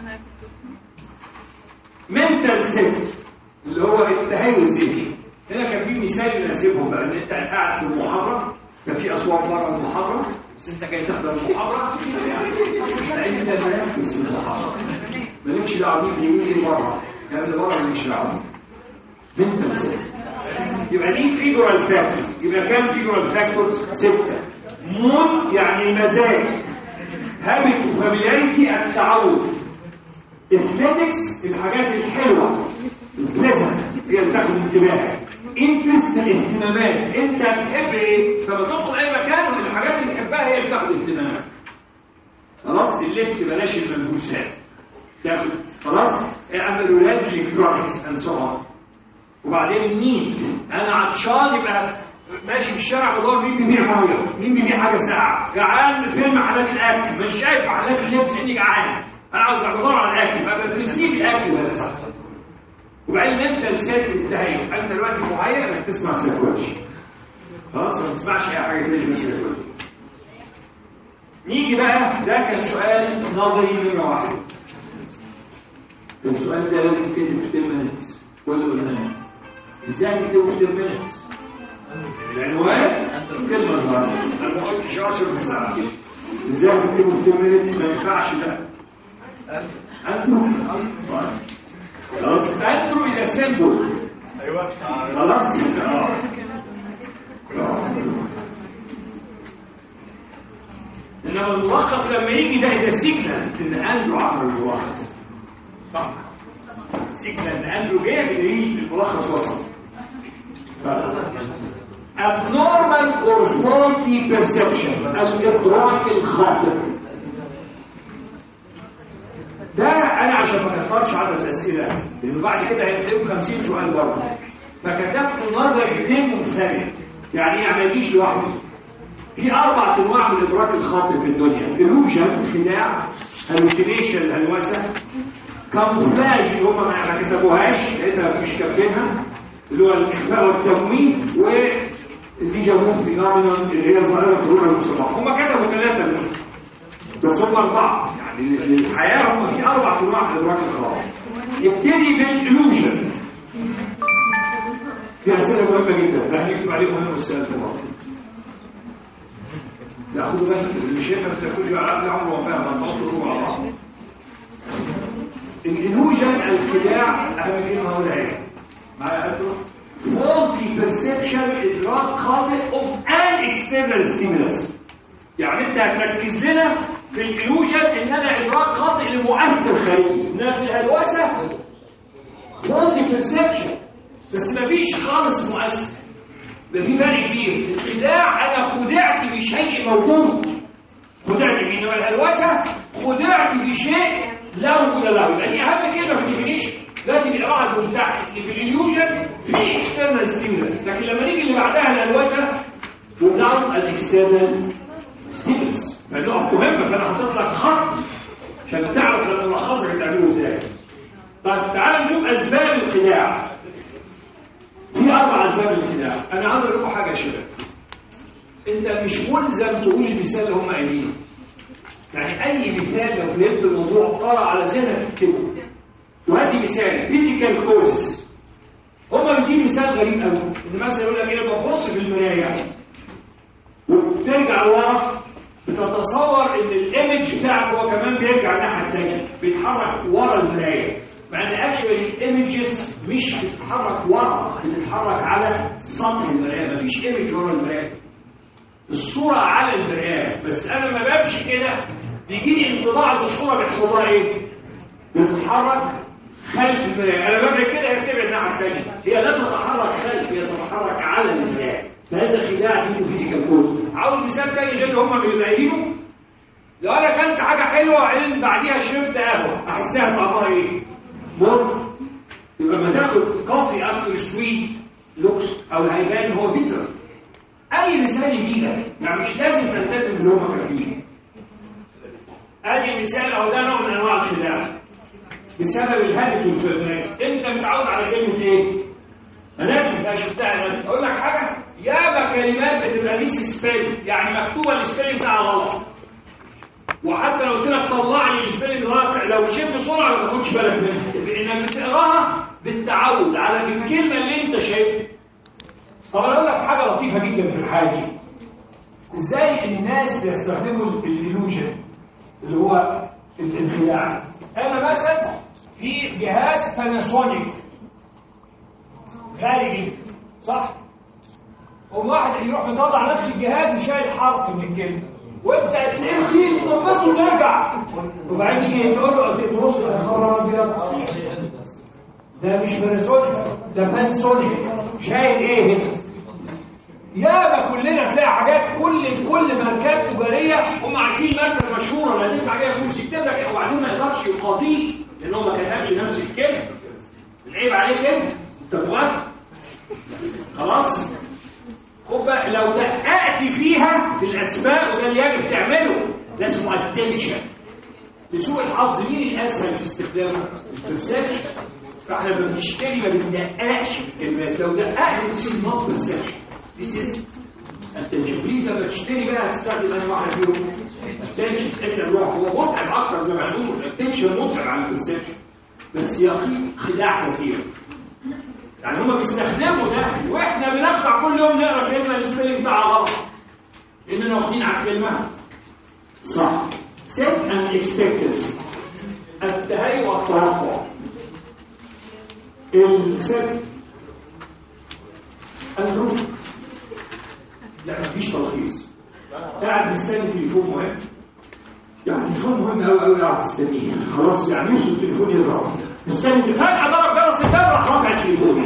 منتال سيت اللي هو التهيؤ الذهني هنا كان في مثال يناسبهم بقى ان انت قاعد في المحاضره كان في اصوات بره المحاضره بس انت جاي تحضر المحاضره انت مركز في المحاضره مالكش دعوه بيه اللي يجي بره يعني اللي بره مالكش دعوه منتال سيت يبقى دي فيجورال فاكتور يبقى كام فيجورال فاكتور ستة مود يعني المزاج هابت وفاميلياريتي التعود اثليتكس الحاجات الحلوه البليزنت هي اللي تاخد انتباهك انترست الاهتمامات انت بتحب ايه فلما تدخل اي مكان الحاجات اللي بتحبها هي اللي بتاخد اهتمامك خلاص اللبس بلاش الملبوسات تاخد خلاص اما الولاد الالكترونكس اند سو وبعدين النيد انا عطشان يبقى ماشي في الشارع بدور مين بيبيع ميه مين بيبيع حاجه ساعه جعان فين محلات الاكل مش شايف محلات اللبس اني جعان انا عاوز بدور على الاكل فبسيب الاكل بس وبعدين انت لسات التهيؤ انت دلوقتي معين انك تسمع سيكولوجي خلاص ما تسمعش اي حاجه تاني بس سيكولوجي نيجي بقى ده كان سؤال نظري نمره واحد السؤال ده لازم كده في 10 minutes ولا قلنا ازاي نكتبه في 10 minutes العنوان كلمه صغيره انا ما قلتش 10 ساعه ازاي نكتبه في 10 minutes ما ينفعش لا انتوا خلاص انتوا اذا سيمبل ايوه خلاص اه انما الملخص لما يجي ده اذا سيجنال ان اندرو عمل الملخص صح سيجنال ان اندرو جه بيلاقيه الملخص وصل abnormal or faulty perception الادراك الخاطئ ده انا عشان ما كترش عدد الاسئله لانه بعد كده هيكتبوا 50 سؤال برضه فكتبت نظر اثنين منفرد يعني ايه ما يجيش لوحده في اربع انواع من الادراك الخاطئ في الدنيا illusion خداع hallucination الهلوسه كاموفلاج اللي هم ما كتبوهاش لان مش كاتبينها اللي هو الاخفاء والتمويه والديجافو فينومينون اللي هي ظاهره ظهور المصطلح هم كتبوا ثلاثه منهم بس هم اربعه يعني للحياه هم في اربع انواع من الادراك الخاطئ يبتدي بالالوجن في اسئله مهمه جدا لا هنكتب عليهم مهم السؤال في بعض لا خدوا بالك اللي شايفها ما تاكلش على عقل عمره ما فاهم هنحط على بعض الالوجن الخداع اهم كلمه هقولها ايه معايا faulty perception ادراك خاطئ of an external stimulus يعني انت هتركز لنا في الالوجن ان انا ادراك خاطئ لمؤثر خارجي انما في الهلوسه faulty perception بس مفيش خالص مؤثر ده في فرق كبير الخداع انا خدعت بشيء موجود خدعت بيه انما الهلوسه خدعت بشيء لا وجود له يبقى دي اهم كلمه في الديفينيشن لازم يقراها المبتدع ان في الاليوجن في اكسترنال ستيمولس لكن لما نيجي اللي بعدها الهلوسه without an external stimulus فالنقط مهمه فانا حطيت لك خط عشان تعرف الملخصه بتعمله ازاي طيب تعال نشوف اسباب الخداع في اربع اسباب الخداع انا عاوز اقول لكم حاجه يا شباب انت مش ملزم تقول المثال اللي هم قايلينه يعني اي مثال لو فهمت الموضوع طرى على ذهنك اكتبه وهدي مثال فيزيكال كوز هما بيدي مثال غريب قوي ان مثلا يقول لك ايه ببص في المرايه وبترجع لورا بتتصور ان الايمج بتاعك هو كمان بيرجع الناحيه الثانيه بيتحرك ورا المرايه مع ان اكشولي الايمجز مش بتتحرك ورا بتتحرك على سطح المرايه مفيش ايمج ورا المرايه الصوره على المرايه بس انا لما بمشي كده بيجي لي انطباع ان الصوره بيحصل لها ايه؟ بتتحرك خلف المرايه انا ببعد كده هي بتبعد الناحيه الثانيه هي لا تتحرك خلف هي تتحرك على المرايه فهذا خداع دي فيزيكال كود عاوز مثال تاني غير اللي هم بيلاقينه لو انا اكلت حاجه حلوه وبعدين بعديها شربت قهوه احسها طعمها ايه؟ مر يبقى لما تاخد كوفي افتر سويت لوكس او هيبان هو بيتر اي مثال يجي لك يعني مش لازم تلتزم باللي هم كاتبينه ادي مثال او ده نوع من انواع الخداع بسبب الهدف والفرنات انت متعود على كلمه ايه؟ انا انت شفتها انا اقول لك حاجه ياما كلمات بتبقى ميس سبيل يعني مكتوبه السبيل بتاعها غلط وحتى لو قلت لك طلع لي السبيل غلط لو شفت بسرعه ما تاخدش بالك منها انك بتقراها بالتعود على الكلمه اللي انت شايفها طب انا اقول لك حاجه لطيفه جدا في الحاله دي ازاي الناس بيستخدموا الالوجن اللي هو الانخداع انا مثلا في جهاز باناسونيك غالي جدا صح وواحد يروح يطلع نفس الجهاز وشايل حرف من الكلمه وانت تلاقيه رخيص وتنبسط وترجع وبعدين يجي يقول له تبص يا خبر ابيض ده مش باناسونيك ده بانسونيك شايل ايه هنا ياما كلنا تلاقي حاجات كل كل ماركات تجاريه هم عارفين ماركه مشهوره لا ينفع عليها فلوس يكتب لك وبعدين ما يقدرش يقاضيه لان هو ما كتبش نفس الكلمه العيب عليك انت انت موافق خلاص خد بقى لو دققت فيها في الاسماء وده اللي يجب تعمله ده اسمه اتنشن لسوء الحظ مين الاسهل في استخدامه؟ البرسبشن فاحنا لما بنشتري ما بندققش في الكلمات لو دققت تصير نوت برسبشن This is attention. بليز لما تشتري بقى هتستخدم اي واحد فيهم attention انت الروح هو متعب اكتر زي ما هنقول attention متعب عن البرسبشن بس يا اخي خداع كثير يعني هما بيستخدموا ده واحنا بنخدع كل يوم نقرا كلمه السبيلنج بتاعها غلط اننا واخدين على الكلمه صح set and expectancy التهيؤ والتوقع الست الروح لا مفيش تلخيص قاعد مستني تليفون مهم يعني تليفون مهم قوي قوي قاعد مستنيه خلاص يعني نفسه التليفون يضرب مستني فجأة ضرب جرس الباب راح رافع التليفون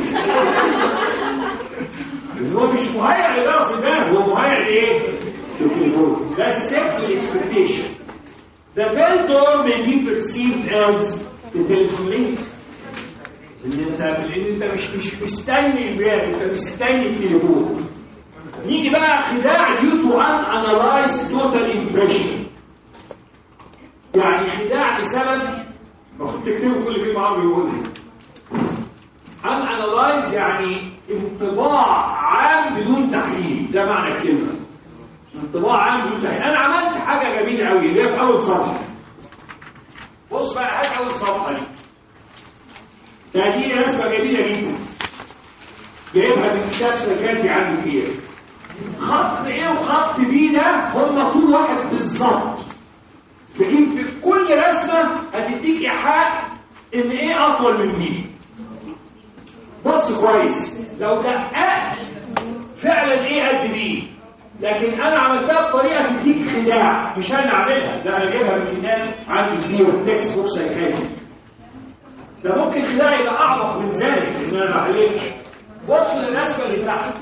هو مش مهيأ لجرس الباب هو مهيأ لايه؟ للتليفون ده simple expectation The bell door may be perceived as the telephone link ان انت لان انت مش مش مستني الباب انت مستني التليفون نيجي بقى خداع due to unanalyzed total impression يعني خداع بسبب المفروض تكتبوا كل كلمه عربي يقولها unanalyzed يعني انطباع عام بدون تحليل ده معنى الكلمه انطباع عام بدون تحليل انا عملت حاجه جميله قوي اللي هي في اول صفحه بص بقى هات اول صفحه دي دي رسمه جميله جدا جايبها من كتاب سكاتي عندي فيها خط ايه وخط بي ده هم طول واحد بالظبط لكن في كل رسمه هتديك ايحاء ان ايه اطول من بي بص كويس لو دققت فعلا ايه قد بيه لكن انا عملتها بطريقه تديك خداع مش انا اعملها ده انا جايبها من كتاب عندي كبير تكست بوك سايكاتري ده ممكن خداع يبقى اعمق من ذلك ان انا ما علمتش بص للرسمه اللي تحت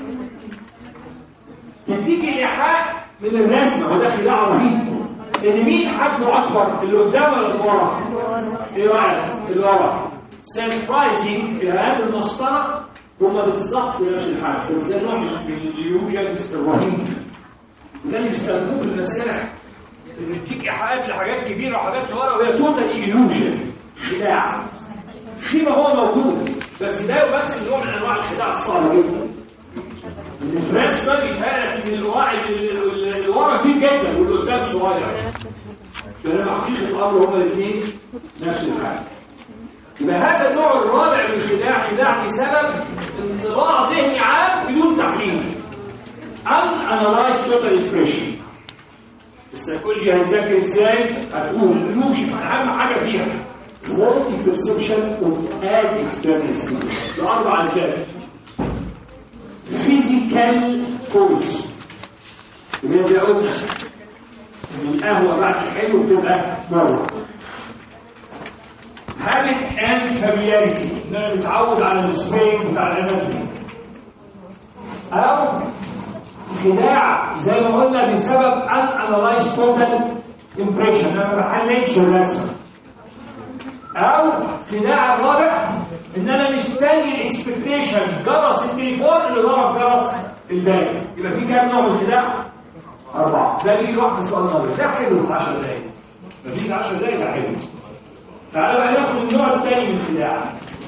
تديك ايحاء من الرسمه وده خداع رهيب ان مين حجمه اكبر اللي قدام ولا اللي ورا؟ اللي ورا اللي ورا سربرايزنج الهيئات المسطره هما بالظبط نفس الحاجه بس ده نوع من اليوجنز الرهيب وده اللي بيستخدموه في المسارح اللي بيديك ايحاءات لحاجات كبيره وحاجات صغيره وهي توتال ايلوجن خداع فيما هو موجود بس ده بس نوع من انواع الخداع الصعبه جدا الفراس ما بيتهيألك ان الواعي اللي ورا كبير جدا واللي قدام صغير بينما حقيقه الامر هما الاثنين نفس الحاجه يبقى هذا النوع الرابع من الخداع خداع بسبب انطباع ذهني عام بدون تحليل unanalyzed total impression السيكولوجي هنذاكر ازاي؟ هتقول illusion اهم حاجه فيها quality perception of an external stimulus بأربع أسباب physical force يبقى زي قلنا القهوة بعد الحلو بتبقى بره habit and familiarity ان انا متعود على السبين بتاع الانرجي او خداع زي ما قلنا بسبب ان انالايز توتال امبريشن انا ما بحللش الرسمه او خداع الرابع ان انا مستني الاكسبكتيشن جرس التليفون اللي ضرب جرس الباقي يبقى في كام نوع من الخداع؟ اربعه ده بيجي واحد سؤال نظري ده حلو في 10 دقايق ده بيجي 10 دقايق ده حلو تعالوا بقى ناخد النوع الثاني من الخداع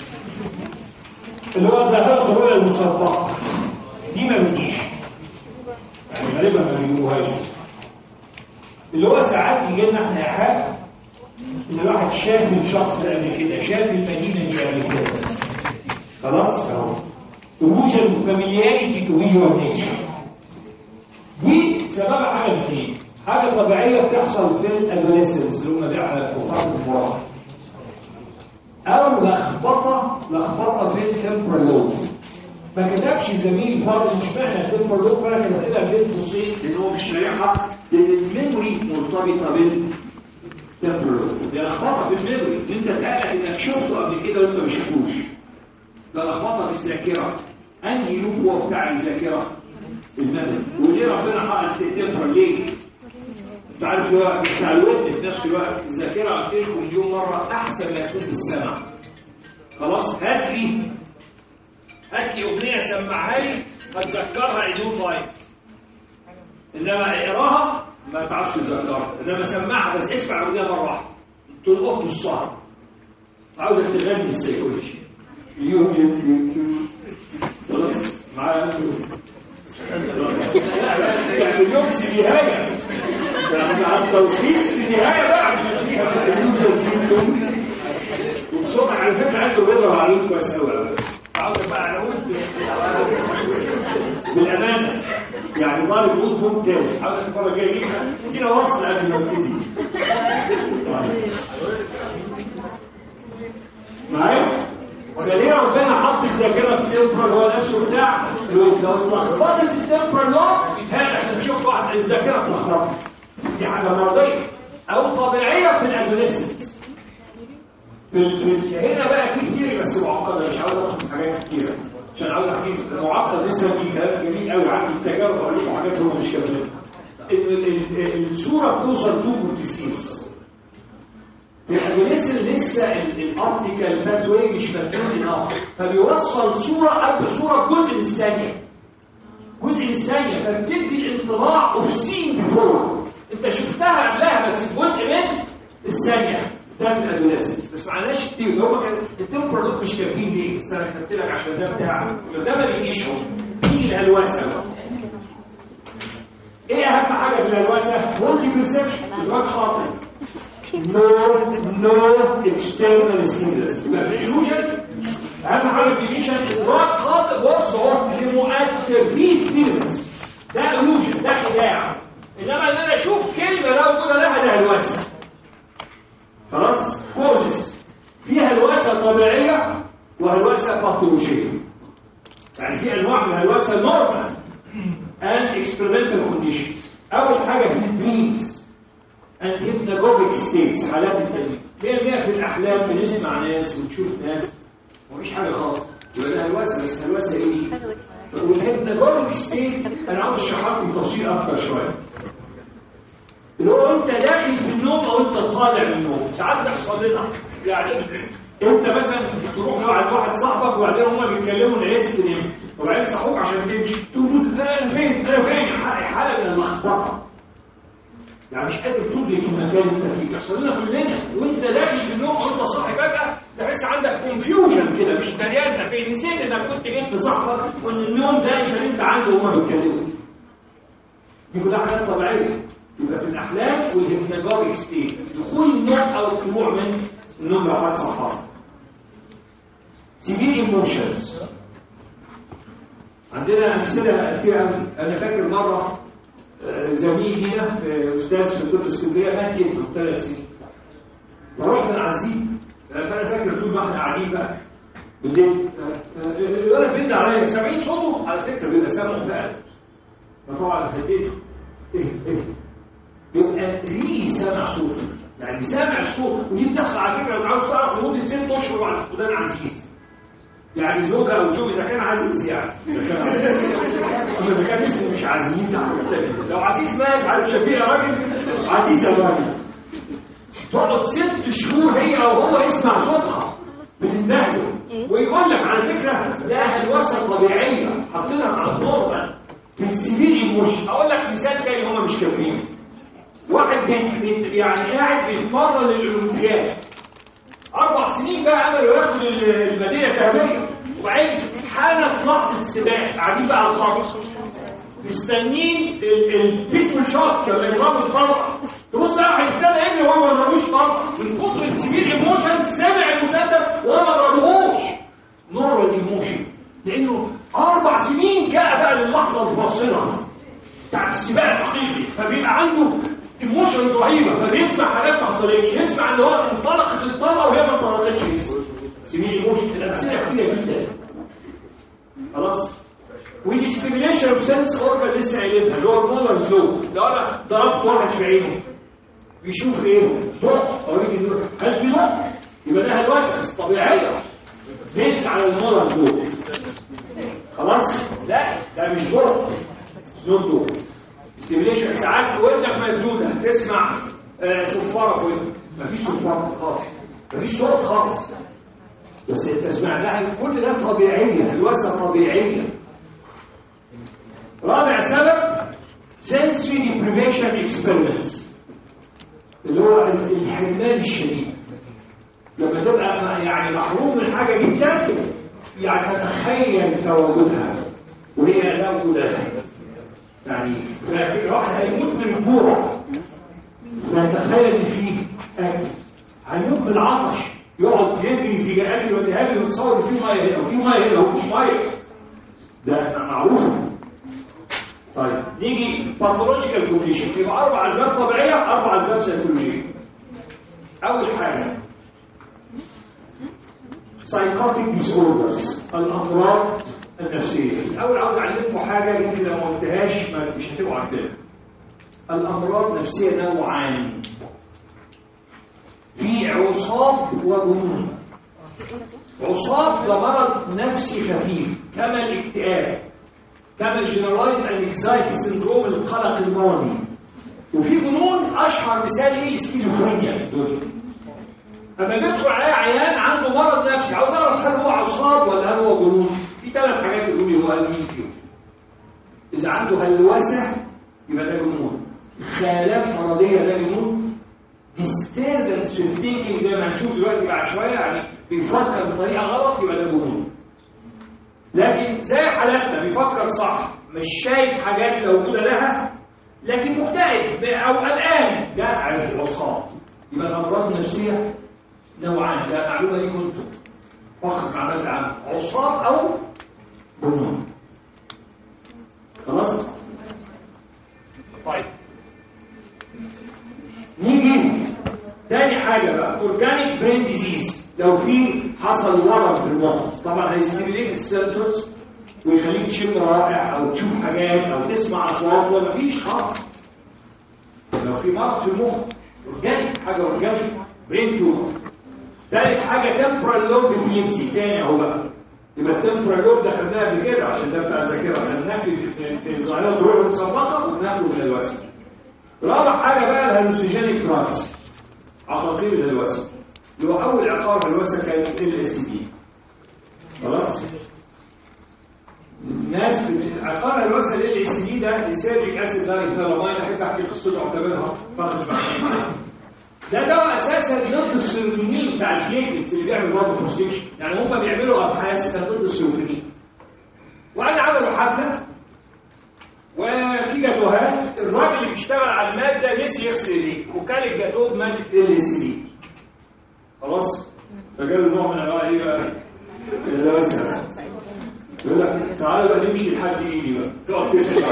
اللي هو ظاهرة الرؤية المسبقة دي ما بتجيش يعني غالبا ما بيجيبوهاش اللي هو ساعات يجي لنا احنا ايحاء ان الواحد شاف الشخص قبل كده شاف المدينة دي قبل كده خلاص اهو توجد فاميلياريتي تو فيجوال نيشن دي سببها حاجه اثنين حاجه طبيعيه بتحصل في الادوليسنس اللي هم زي على الكفار المراهقه او لخبطه لخبطه في التمبرال لوب ما كتبش زميل فرد مش معنى التمبرال لوب فانا كتبتها بين قوسين لان هو مش شارحها لان الميموري مرتبطه بالتمبرال لوب دي لخبطه في الميموري انت تقلق انك شفته قبل كده وانت ما شفتوش ده لخبطه في الذاكره انهي لوب هو بتاع الذاكره المدد وليه ربنا حقق التمبرال ليه انت عارف هو بتاع الودن في نفس الوقت الذاكره قلت لكم مليون مره احسن ما تكون بالسمع خلاص هات لي هات لي اغنيه سمعها لي هتذكرها عدول طيب انما اقراها ما تعرفش تذكرها انما سمعها بس اسمع الاغنيه مره واحده تلقط السهر عاوزك تغني السيكولوجي اليوم يوم يوم خلاص معايا يعني اليوم في نهايه يعني على التوقيت في نهايه بقى عشان فيها وبصوت على فكره عنده بيضرب عليك كويس قوي عاوز بقى اقول بالامانه يعني طالب يقول ممتاز عاوز المره الجايه يجيبها ادينا وصل قبل ما نبتدي معايا؟ فليه ربنا حط الذاكره في التمبرال هو نفسه بتاع لو اتلخبطت التمبرال لوب يتهيأ احنا بنشوف واحد الذاكره اتلخبطت دي حاجه مرضيه او طبيعيه في الادوليسنس في هنا بقى في ثيري بس معقده مش عاوز ادخل في حاجات كتيره عشان عاوز احكي معقد لسه في كلام جميل قوي عندي التجارب اقول لكم حاجات هو مش كامله الصوره بتوصل تو بورتيسيس في الادوليسن لسه الاوبتيكال باثوي مش مفهوم اناف فبيوصل صوره قبل صوره جزء من الثانيه جزء من الثانيه فبتدي الانطباع اوف سين بيفور انت شفتها قبلها بس جزء من الثانيه ده في الادوليسنت بس معناش كتير هو كان التمبرال مش كاتبين ليه بس انا كتبت لك عشان ده بتاع ده ما بيجيش هو بيجي الهلوسه ايه اهم حاجه في الهلوسه؟ مولتي بيرسبشن ادراك خاطئ no no external stimulus يبقى الإلوجن أهم حاجة في الإلوجن إدراك خاطئ بص هو لمؤثر في ستيمولس ده إلوجن ده خداع إنما إن أنا أشوف كلمة لا وجود لها ده هلوسة خلاص كوزس فيها هلوسة طبيعية وهلوسة باثولوجية يعني في انواع من الهلوسه نورمال and experimental conditions اول حاجه في الدريمز and hypnagogic states حالات التنميه هي في الاحلام بنسمع ناس ونشوف ناس مفيش حاجه خالص يبقى ده هلوسه بس هلوسه ايه؟ والهيبناجوجيك ستيت انا عاوز اشرحها لكم بتفصيل اكتر شويه اللي هو انت داخل في النوم او انت طالع من النوم ساعات بيحصل لنا يعني انت مثلا تروح مع واحد صاحبك وبعدين هما بيتكلموا نعيس تنام وبعدين صحوك عشان تمشي تقول انا فين انا فين حاله من اللخبطه يعني مش قادر تدرك المكان اللي انت فيه بيحصل لنا كلنا وانت داخل في النوم وانت صاحي فجاه تحس عندك كونفيوجن كده مش دريان انت فين نسيت انك كنت جبت صاحبك وان النوم ده اللي انت عنده وهما بيتكلموا دي كلها حاجات طبيعيه يبقى في الاحلام والهيبناجوجيك ستيت دخول النوم او الطلوع من النوم لو حد صحابي سيفير ايموشنز عندنا امثله كتير قوي انا فاكر مره زميل هنا في استاذ في طب اسكندريه مات ابنه ثلاث سنين فرحنا نعزيه فانا فاكر طول ما احنا قاعدين بقى بالليل الولد بيد عليا سامعين صوته على فكره بيبقى سامعه فعلا فطبعا هديته ايه ايه يبقى ليه سامع صوته يعني سامع الصوت ودي بتحصل على فكره انت عاوز تعرف لمده ست اشهر وعلى فقدان عزيز يعني زوجة أو زوج إذا كان عزيز يعني إذا كان عزيز أما إذا كان اسمه مش عزيز لو عزيز مات عارف شفيق راجل عزيز يا راجل تقعد ست شهور هي أو هو يسمع صوتها بتندهله ويقول لك على فكرة ده هلوسة طبيعية حاطينها على النورمال في السيفير ايموشن أقول لك مثال جاي هما مش كافيين واحد بيت يعني قاعد بيتمرن للأولمبياد أربع سنين بقى عملوا ياخد الميدالية الذهبية وبعدين حالة في لحظة السباق قاعدين بقى على الخط مستنين البيستول شوت لما يضربوا الطلقة تبص بقى هيبتدى يجري وهو ما ضربوش طلقة من كتر السبيل ايموشن سمع المسدس وهو ما ضربوهوش نورمال ايموشن لأنه أربع سنين جاء بقى للحظة الفاصلة بتاعت السباق الحقيقي فبيبقى عنده ايموشنز رهيبه فبيسمع حاجات ما حصلتش يسمع ان هو انطلقت الطلقه وهي ما انطلقتش لسه سمين ايموشن الامثله كتيره جدا خلاص والستيميليشن اوف سنس اورجان لسه قايلينها اللي هو المولرز لو لو انا ضربت واحد في عينه بيشوف ايه؟ ضوء او يجي هل في ضوء؟ يبقى ده هلوسه طبيعيه ليش على المولرز لو خلاص؟ لا ده مش ضوء نوت ضوء ستيميليشن ساعات ودنك مسدوده تسمع آه صفاره في ودنك مفيش صفاره خالص مفيش صوت خالص بس انت سمعتها كل ده طبيعيه الوسع طبيعيه رابع سبب sensory deprivation experiments اللي هو الحرمان الشديد لما تبقى يعني محروم من حاجه جدا يعني تتخيل تواجدها وهي لا وجود لها يعني واحد هيموت من الجوع فيتخيل ان فيه اكل هيموت من العطش يقعد يجري في اكل وذهاب ويتصور في ميه هنا وفي ميه هنا ومش ميه ده معروف طيب نيجي باثولوجيكال كونديشن يبقى اربع اسباب طبيعيه اربع اسباب سيكولوجيه اول حاجه سايكوتيك ديس اوردرز الامراض النفسيه الاول عاوز اعلمكم حاجه يمكن لو ما قلتهاش مش هتبقوا عارفينها الامراض النفسيه نوعان في عصاب وجنون عصاب ده مرض نفسي خفيف كما الاكتئاب كما الجنرالايز انكزايتي سندروم القلق الماضي وفي جنون اشهر مثال ايه السكيزوفرينيا دول اما بيدخل عليا عيان عنده مرض نفسي عاوز اعرف هل هو عصاب ولا هل هو جنون في ثلاث حاجات بيقول لي هو قال مين فيهم اذا عنده هلوسه يبقى ده جنون خيالات مرضيه ده جنون disturbance في thinking زي ما هنشوف دلوقتي بعد شويه يعني بيفكر بطريقه غلط يبقى ده جنون لكن زي حالاتنا بيفكر صح مش شايف حاجات موجوده لها لكن مكتئب او قلقان ده على العصاب يبقى الامراض النفسيه نوعان ده معلومه دي كنتم فقط معلومات عامه عصاب او جنون خلاص طيب نيجي تاني حاجه بقى اورجانيك برين ديزيز لو في حصل ورم في المخ طبعا هيستيميليت السنترز ويخليك تشم روائح او تشوف حاجات او تسمع اصوات ولا مفيش خالص لو في مرض في المخ اورجانيك حاجه اورجانيك برين تيومر ثالث حاجه تمبرال لوب ابيليبسي تاني اهو بقى يبقى التمبرال لوب ده خدناها قبل كده عشان ده بتاع الذاكره خدناه في في- في ظاهره الروح المسبقه وبناخده من الوسم رابع حاجه بقى الهلوسيجينيك دراجز عقاقير الهلوسه اللي هو اول عقار هلوسه كانت ال اس دي خلاص الناس بت- عقار الهلوسه ال اس دي ده السيرجيك اسيد ده الثيرامين احب احكي قصته اعتبرها فقط بعد ده دواء اساسا ضد السيروتونين بتاع البليتلتس اللي بيعمل برضه كونستكشن يعني هم بيعملوا ابحاث كانت ضد السيروتونين وقال عملوا حفله وفي جاتوهات الراجل اللي بيشتغل على الماده نسي يغسل ايديه وكان الجاتوه بماده ال اس دي خلاص فجاله نوع من انواع ايه بقى؟ اللوسه يقول لك تعالى بقى نمشي لحد ايدي بقى تقعد تمشي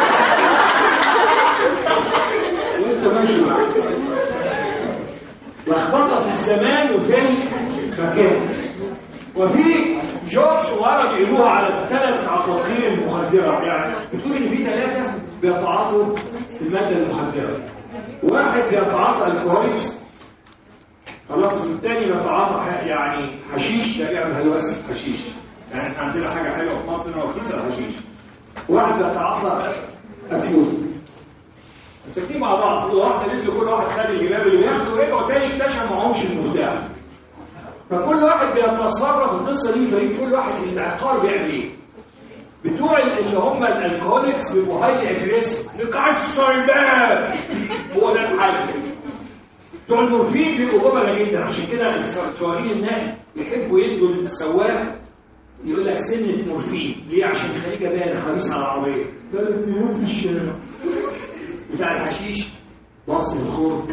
وانت ماشي معاك لخبطه في الزمان وفي المكان وفي جوب صغيره بيقولوها على الثلاث عقاقير المخدره يعني بتقول ان في ثلاثه بيتعاطوا الماده المخدره واحد بيتعاطى الكويس خلاص والتاني بيتعاطى ح- يعني حشيش ده بيعمل هلوسه حشيش يعني احنا عندنا حاجه حلوه في مصر هو كيس الحشيش واحد بيتعاطى افيون مسكين مع بعض كل واحده نزلوا كل واحد خد الجباب اللي بياخده ورجعوا تاني اكتشف معهمش المفتاح فكل واحد بيتصرف القصه دي فريق كل واحد العقار بيعمل ايه بتوع اللي هم الالكهوليكس بيبقوا هاي اجريسيف نكسر الباب هو ده الحل بتوع المورفين بيبقوا جبلة جدا عشان كده سواقين النقل يحبوا يدوا للسواق يقول لك سنة مورفين ليه عشان خليجة باينة حريص على العربية ثلاث مليون في الشارع بتاع الحشيش بص الخور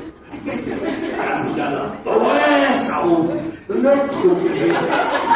لا واسع ندخل في البيت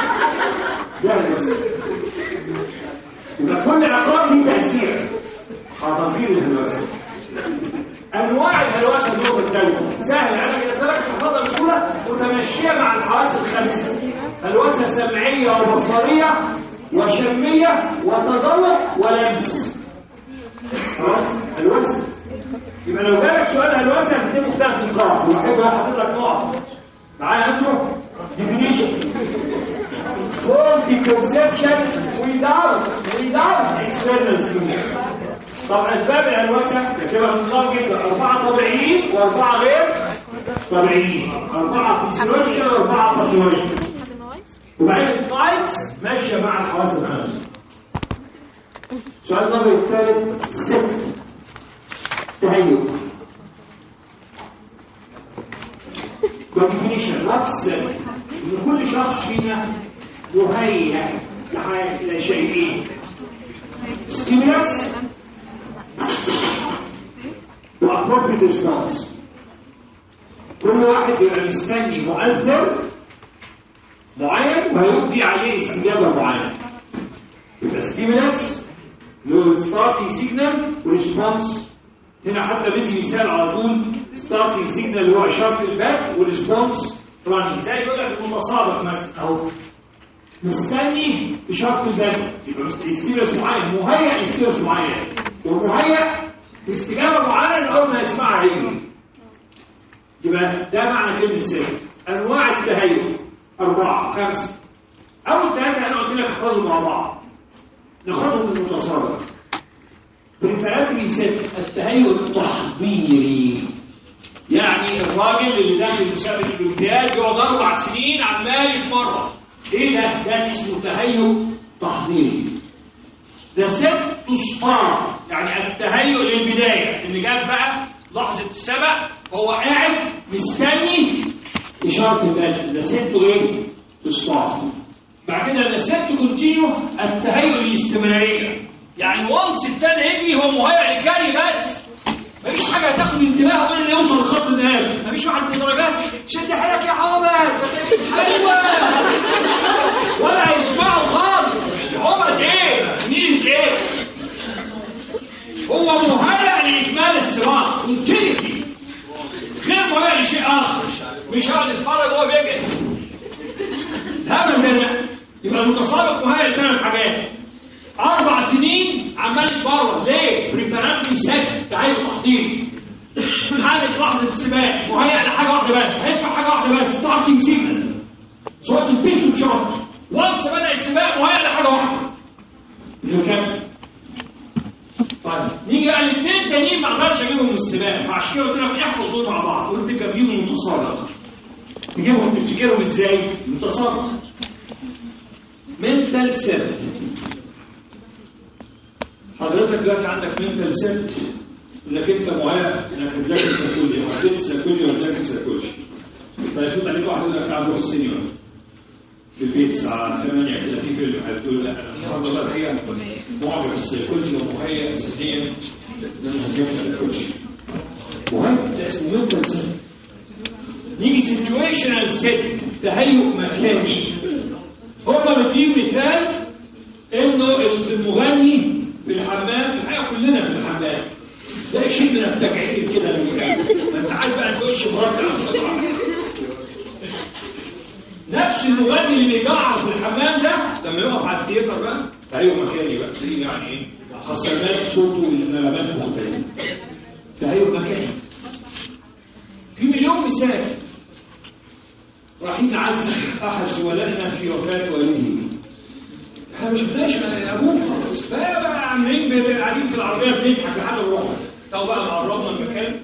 جاهز يبقى كل عقاب ليه تأثير حضارين الهلوسة انواع الهلوسه دول بتزود سهل انا كده لك تحفظها بسهوله متمشيه مع الحواس الخمسه هلوسه سمعيه وبصريه وشميه وتذوق ولمس خلاص هلوسه يبقى لو جالك سؤال هلوسه هتكتبه في ثلاث نقاط واحد حاطط لك نقط معايا انتوا definition faulty conception without without external stimulus طب اسباب الهلوسه كتبها بنظام جدا اربعه طبيعيين واربعه غير طبيعيين اربعه فيسيولوجيكال واربعه باثولوجيكال وبعدين التايبس ماشيه مع الحواس الخمس السؤال النمبر الثالث ست تهيؤ definition what's ان كل شخص فينا مهيئ لحاجه لشيئين stimulus وappropriate response كل واحد يبقى مستني مؤثر معين وهيبدي عليه استجابه معينه يبقى stimulus له starting signal وريسبونس هنا حتى بدي مثال على طول starting signal اللي هو اشاره الباب والريسبونس running زي يقول لك المتسابق مثلا اهو مستني اشاره الباب يبقى ستيمولس معين مهيئ ستيمولس معين ومهيئ استجابه معينه اول ما يسمعها يجري يبقى ده معنى كلمه سيف انواع التهيؤ اربعه خمسه اول ثلاثه انا قلت لك احفظوا مع بعض ناخدهم من المتصرف بريفراتري سيت التهيؤ التحضيري يعني الراجل اللي داخل مسابقه الامتياز يقعد اربع سنين عمال يتفرج ايه ده؟ ده اسمه تهيؤ تحضيري ده ست ستار يعني التهيؤ للبدايه اللي جاب بقى لحظه السبق فهو قاعد مستني اشاره البلد ده ست ايه؟ ستار بعد كده ده ست كونتينيو التهيؤ للاستمراريه يعني وانس ابتدى يجري هو مهيئ للجري بس مفيش حاجه هتاخد انتباهه غير انه يوصل لخط النهايه مفيش واحد من الدرجات شد حيلك يا عمر حلوه ولا هيسمعه خالص عمر ايه نيلة ايه هو مهيئ لاكمال الصراع كونتينيتي غير مهيئ لشيء اخر مش هقعد يتفرج وهو بيجري هبل ده يبقى المتسابق مهيئ لثلاث حاجات اربع سنين عمال يتبرر ليه؟ بريباراتوري سكن تهيئ تحضير حالة لحظة السباق مهيئ لحاجة واحدة بس هيسمع حاجة واحدة بس ستارتنج سيجنال صوت البيستون شوت وانس بدأ السباق مهيئ لحاجة واحدة اللي كام؟ طيب نيجي بقى الاثنين تانيين ما اقدرش اجيبهم من السباق فعشان كده قلت لك احفظوا مع بعض قلت كابيون متصارع تجيبهم تفتكرهم ازاي؟ متصارع منتال سيت حضرتك دلوقتي عندك منتال سيت انك انت مهيأ انك تذاكر سيكولوجي حطيت سيكولوجي ولا تذاكر سيكولوجي فيفوت عليك واحد يقول لك تعال نروح السينما في البيت الساعة 8 كده في فيلم هتقول لا انا الحمد لله الحقيقة معجب بالسيكولوجي ومهيأ ذهنيا ان انا هذاكر سيكولوجي مهيأ ده اسمه منتال سيت نيجي سيتويشنال سيت تهيؤ مكاني هما مدين مثال انه المغني في الحمام الحقيقه كلنا في الحمام ده شيء من التجعيد كده ما انت عايز بقى تخش مرات نفس المغني اللي بيجعر في الحمام ده لما يقف على الثياتر بقى تهيؤ مكاني بقى تلاقيه يعني ايه خسرات صوته والنغمات مختلفه تهيؤ مكاني في مليون مثال رايحين نعزي احد زملائنا في وفاه والده احنا ما شفناش ابوه خالص فبقى عاملين قاعدين في العربيه بنضحك لحد ما رحنا تو بقى قربنا المكان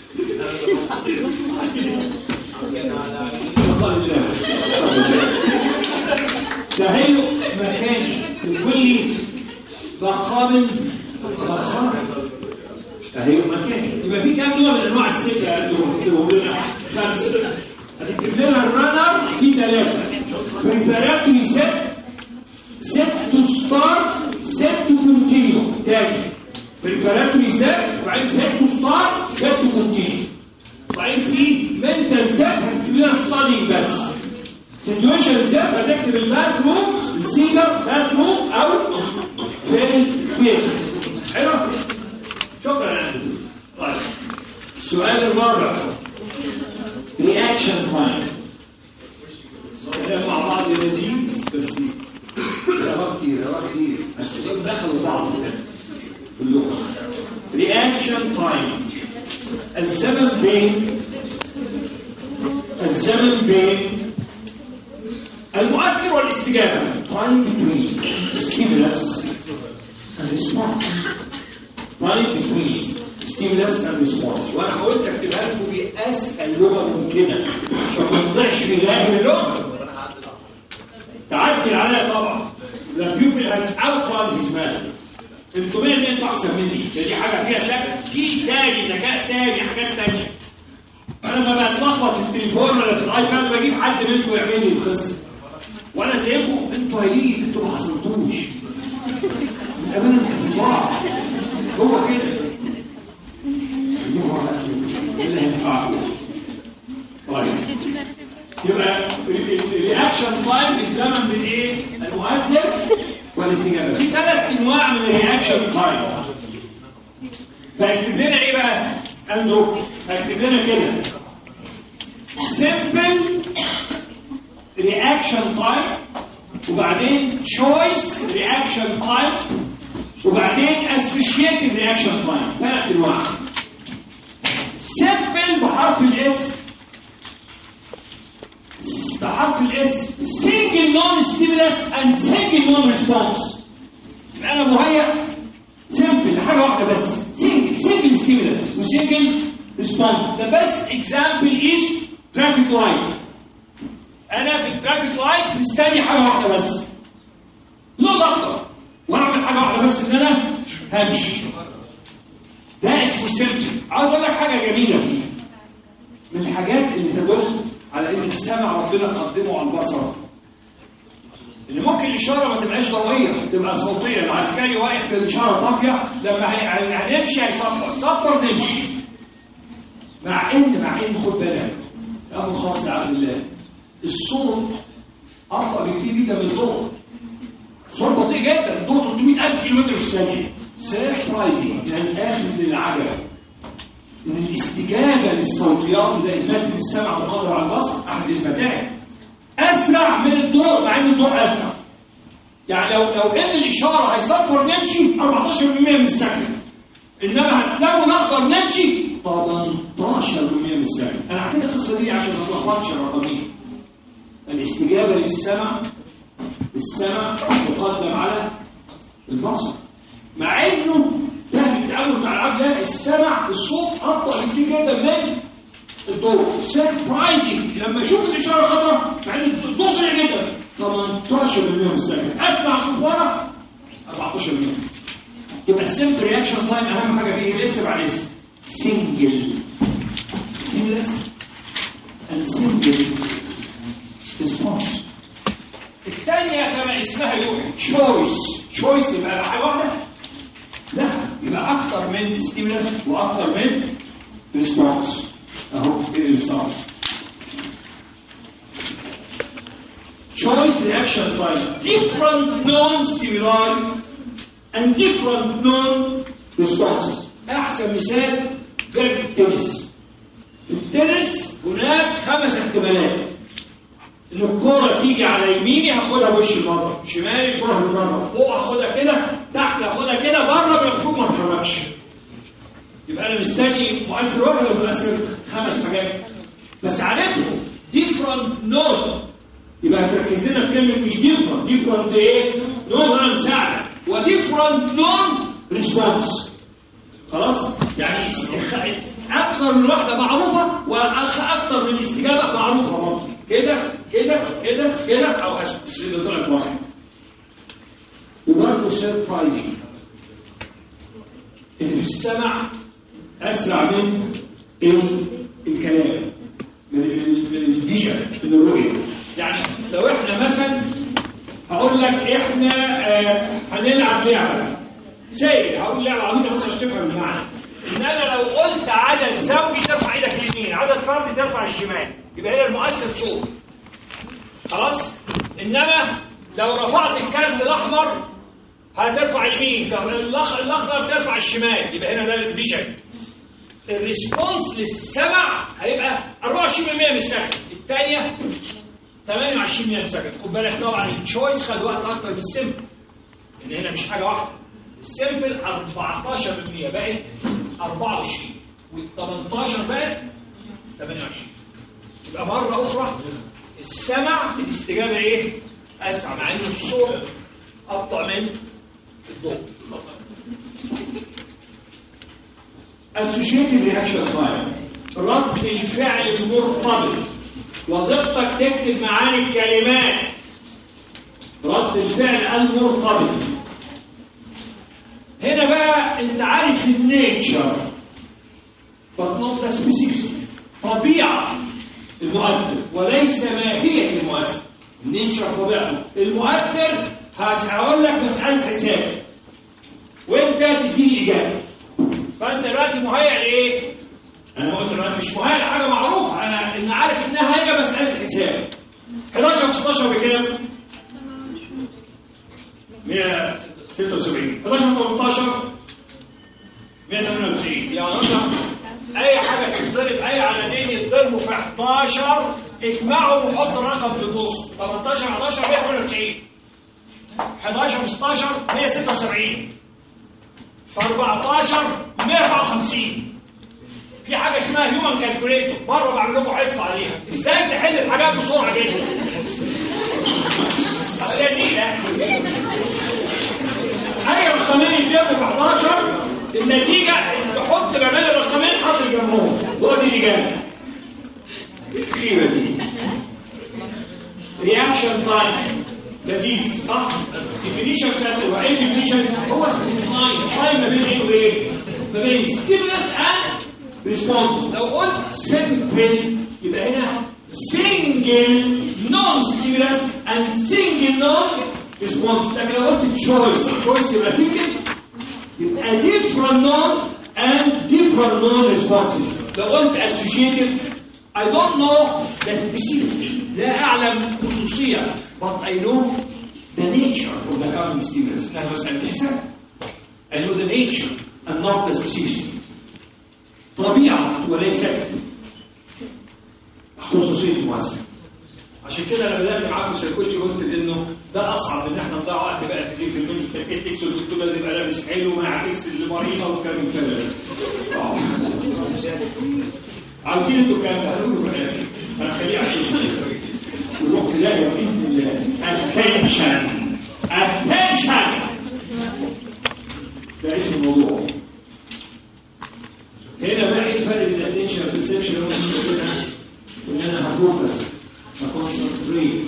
تهيؤ مكاني لكل مقام مقام تهيؤ مكاني يبقى في كام نوع من انواع السكه اللي لنا خمسه هتكتب لنا الرنر في ثلاثه بريباراتوري سيت set to start set to continue تاني preparatory set وبعدين set to start set to continue وبعدين في mental set هتكتب لنا studying بس situation set هتكتب البات روم السيجر بات روم او فين فين حلو شكرا طيب السؤال الرابع reaction time مع بعض لذيذ بس قراءة كتير قراءة كتير عشان دخلوا بعض في اللغة reaction time الزمن بين الزمن بين المؤثر والاستجابة time between stimulus and response time between stimulus and response وانا حاولت اكتبها لكم باسهل لغه ممكنه عشان ما نضيعش في الاخر اللغه تعدل عليها طبعا the pupil has outcome his master انتوا مين انت احسن مني ده دي حاجه فيها شك في تاني ذكاء تاني حاجات تانية انا لما بتلخبط في التليفون ولا في الايباد بجيب حد منكم يعمل لي القصه وانا زيكم انتوا هيجي انتوا ما حصلتوش الامانه كانت بعض هو كده اللي هينفعكم طيب يبقى الرياكشن تايم الزمن بين ايه؟ المؤثر والاستجابه. في ثلاث انواع من الرياكشن تايم. فاكتب لنا ايه بقى؟ اندرو فاكتب لنا كده. simple reaction time وبعدين choice reaction time وبعدين associated reaction time ثلاث انواع. simple بحرف الاس بحرف الاس single non stimulus and single non response انا مهيأ simple حاجه واحده بس single single stimulus و single response the best example is traffic light انا في الترافيك لايت مستني حاجه واحده بس لون اخضر وانا اعمل حاجه واحده بس ان انا همشي ده اسمه سيمبل عاوز اقول لك حاجه جميله فيه من الحاجات اللي تدل على ان السمع ربنا قدمه على البصر ان ممكن الاشاره ما تبقاش ضوئيه تبقى صوتيه العسكري واقف بالاشاره طافيه لما هنمشي هيصفر صفر نمشي مع ان مع ان خد بالك امر خاص لعبد الله الصوت ابطا بكتير جدا من الضوء صوت بطيء جدا الضوء 300000 كيلو في الثانيه سيربرايزنج يعني اخذ للعجله ان الاستجابه للصوتيات ده اثبات من السمع وقدر على البصر احد اثباتات اسرع من الضوء مع ان الضوء اسرع يعني لو لو ان الاشاره هيصفر نمشي 14% من السكن انما هتلاقوا الاخضر نمشي 18% من السكن انا حكيت القصه دي عشان ما تلخبطش الرقمين الاستجابه للسمع السمع تقدم على البصر مع انه فهم التعامل مع العبد ده السمع الصوت ابطا بكتير جدا من الضوء سربرايزنج لما اشوف الاشاره الخضراء مع ان الضوء سريع جدا 18 مليون سنه اسمع صوت ورا 14 مليون يبقى السيمبل رياكشن تايم اهم حاجه فيه لسه بعد اسم سنجل ستيمولس اند سنجل ريسبونس الثانيه كما اسمها يوحي تشويس تشويس يبقى حاجه واحده لا يبقى اكتر من ستيمولس واكتر من ريسبونس اهو الريسبونس choice reaction time different non-stimuli and different non-responses أحسن مثال جاب التنس التنس هناك خمس احتمالات إن الكرة تيجي على يميني هاخدها وش المضرب شمالي الكرة بالمضرب فوق هاخدها كده تحت هاخدها كده بره بالمفروض ما اتحركش يبقى أنا مستني مؤثر واحد ولا مؤثر خمس حاجات بس عرفتهم different non يبقى تركز لنا في كلمه مش ديفرنت ديفرنت ايه؟ نون انا مساعده وديفرنت نون ريسبونس خلاص؟ يعني اكثر من واحده معروفه واكثر من استجابه معروفه برضه كده كده كده كده او هشت اللي طلعت واحد وبرضه سربرايزنج اللي في السمع اسرع من الكلام من الفيجن من الرؤيه يعني لو احنا مثلا هقول لك احنا آه هنلعب لعبه سيء هقول لعبه عميقه بس عشان تفهم المعنى ان انا لو قلت عدد زوجي ترفع ايدك اليمين عدد فردي ترفع الشمال يبقى هنا المؤثر صوت خلاص انما لو رفعت الكارت الاحمر هترفع اليمين طب الاخضر ترفع الشمال يبقى هنا ده الفيجن الريسبونس للسمع هيبقى 24% من السكن الثانيه 28 من السكن خد بالك طبعا التشويس خد وقت اكتر من السمبل لان هنا مش حاجه واحده السمبل 14% بقت 24 وال 18 بقت 28 يبقى مره اخرى السمع الاستجابه ايه؟ اسرع مع ان الصوت ابطا من الضوء associated reaction time رد الفعل المرتبط وظيفتك تكتب معاني الكلمات رد الفعل المرتبط هنا بقى انت عارف النيتشر فنوت سبيسيفيك طبيعه المؤثر وليس ماهيه المؤثر النيتشر طبيعته المؤثر هقول لك مساله حساب وانت تديني اجابه فانت دلوقتي مهيئ لايه؟ انا قلت دلوقتي مش مهيئ لحاجه معروفه انا ان عارف انها هيبقى مساله حساب 11 في 16 بكام؟ 176 11 في 18 198 يعني اي حاجه تتضرب اي عددين يتضربوا في 11 اجمعوا وحط رقم في النص 18 11 198 11 في 16 176 في 14 154 في حاجه اسمها هيومن كالكوليتور بره بعمل لكم حصه عليها ازاي تحل الحاجات بسرعه جدا دي اي رقمين يتجمعوا ب 11 النتيجه ان تحط ما بين الرقمين حاصل جنبهم هو دي الاجابه الخيبه دي رياكشن تايم لذيذ صح؟ الديفينيشن بتاعت هو ايه الديفينيشن؟ هو اسمه تايم تايم ما بين ايه وايه؟ ما بين ستيمولس اند ريسبونس لو قلت سمبل يبقى هنا سنجل نون ستيمولس اند سنجل نون ريسبونس لكن لو قلت تشويس تشويس يبقى سنجل يبقى different non and different non responses لو قلت associated I don't know the specific لا أعلم خصوصية but I know the nature of the coming stimulus إنها مسألة حساب I know the nature and not the specificity طبيعة وليست خصوصية المؤثر عشان كده انا بدات معاكم سيكولوجي قلت انه ده اصعب ان احنا نضيع وقت بقى في في الميديكال ايثكس والدكتور لازم يبقى لابس حلو وما يعكس المريضه والكلام الفارغ ده. آه. عاوزين انتوا الكلام ده هنقوله في الاخر انا خليه على الاسم ونروح تلاقي باذن الله attention attention ده اسم الموضوع هنا بقى ايه الفرق بين الاتنشن والبرسبشن اللي هو قلنا ان انا هفوكس هكونسنتريت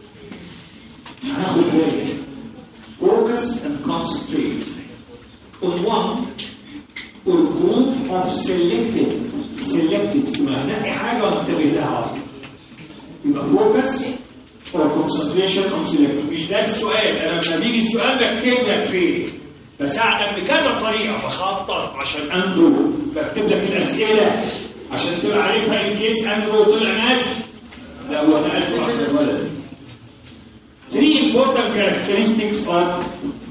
هاخد بالي focus and concentrate on one or group of selected selected اسمها نقي حاجه وانتبه لها يبقى focus or concentration on selected مش ده السؤال انا لما بيجي السؤال بكتب لك فين بساعدك بكذا طريقه بخطط عشان اندرو بكتب لك الاسئله عشان تبقى عارفها ان كيس اندرو طلع ناجح لا هو نقلته احسن ولد Three important characteristics of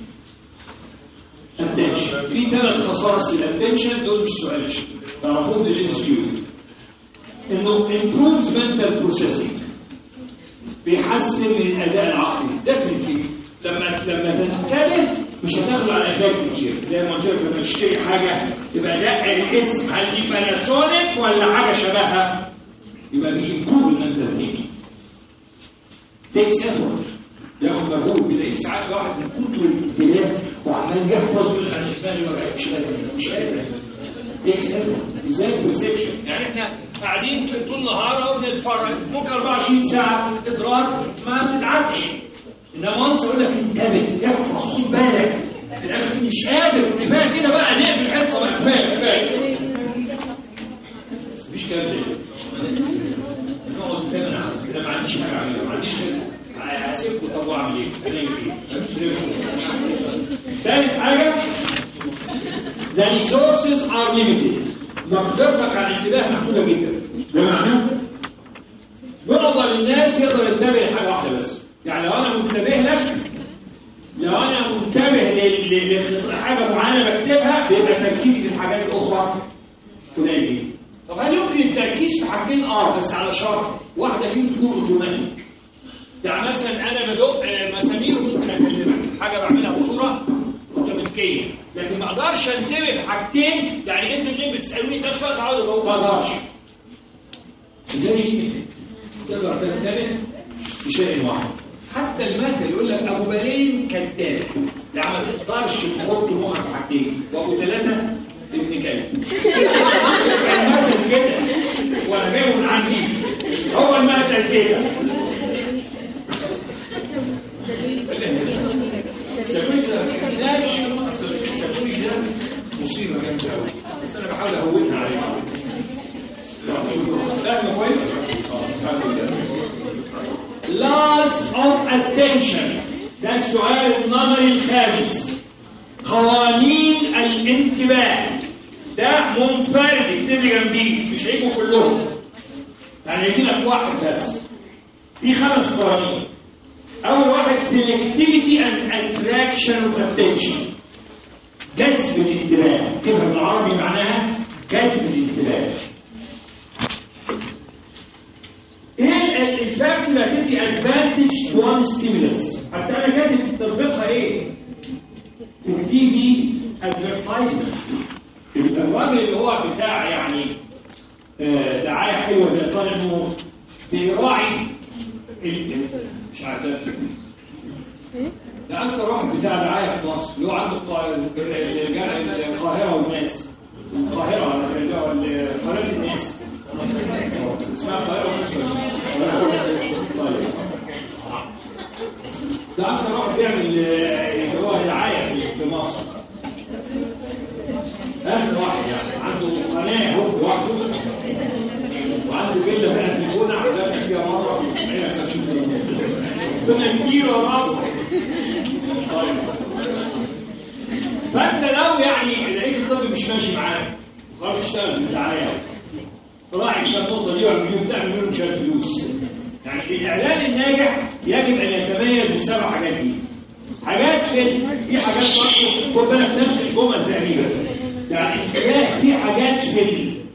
attention. في ثلاث خصائص للاتنشن دول مش سؤال تعرفوهم بالجين ستيودنت. انه improves mental processing بيحسن من الاداء العقلي definitely لما لما تنتبه مش هتاخد على افاق كتير زي ما قلت لك لما تشتري حاجه يبقى ده الاسم هل دي باناسونيك ولا حاجه شبهها يبقى بيمبروف المنتال ثينكينج takes effort ياخد مجهود بيلاقي ساعات واحد من كتر الانتباه وعمال يحفظ يقول انا دماغي وجعت مش قادر مش قادر takes effort ازاي البرسبشن يعني احنا قاعدين طول النهار اهو بنتفرج ممكن 24 ساعه ادراك ما بتتعبش انما وانس اقول لك انتبه احفظ خد بالك في الاخر مش قادر كفايه كده بقى نقفل الحصه بقى كفايه كفايه مفيش كلام زي كده نقعد نتكلم عن كده ما عنديش حاجه اعملها ما عنديش حاجه هسيبكم طب واعمل ايه؟ هنعمل ايه؟ ثالث حاجه the resources are limited مقدرتك على الانتباه محدوده جدا بمعنى معظم الناس يقدر ينتبه لحاجه واحده بس يعني لو انا منتبه لك لو انا منتبه لحاجه معينه بكتبها بيبقى تركيزي في الحاجات الاخرى قليل طب هل يمكن التركيز في حاجتين اه بس على شرط واحده فيهم تكون اوتوماتيك يعني مثلا انا بدق مسامير وممكن اكلمك حاجه بعملها بصوره اوتوماتيكيه لكن ما اقدرش انتبه في حاجتين يعني انتوا الاثنين بتسالوني في نفس الوقت عاوز اقول ما اقدرش زي تقدر تنتبه في شيء واحد حتى المثل يقول لك ابو بالين كذاب يعني ما تقدرش تحط مخك في حاجتين وابو ثلاثه ابن كلب المثل كده وانا جايبه من عندي هو المثل كده السكويش ده محتاج السكويش ده مصيبه جامده قوي بس انا بحاول اهونها عليك فاهم كويس؟ loss of attention ده السؤال النظري الخامس قوانين الانتباه ده منفرد اكتب لي جنبيه مش هيبقوا كلهم يعني يجي لك واحد بس في خمس قوانين أول واحد selectivity and attraction of attention جذب الانتباه كلمة بالعربي معناها جذب الانتباه ايه الفاكت اللي هتدي advantage to one stimulus حتى انا كاتب تطبيقها ايه؟ تكتيبي advertisement الراجل اللي هو بتاع يعني آه دعايه حلوه زي طالب انه بيراعي مش عارف ده اكتر واحد بتاع دعايه في مصر اللي هو عنده القاهره والناس القاهره ولا قناه الناس اسمها القاهره ده اكتر واحد بيعمل اللي هو دعايه في مصر اخر واحد يعني عنده قناه هو لوحده وعنده فيلا بقى في الجونه عزمنا فيها مره كنا كتير وراه طيب فانت لو يعني لقيت الطب مش ماشي معاك خلاص اشتغل في الدعايه راعي عشان النقطه دي وعمل تعمل منهم شويه فلوس يعني الاعلان الناجح يجب ان يتميز بالسبع حاجات دي حاجات في في حاجات برضه خد بالك نفس الجمل تقريبا يعني في حاجات في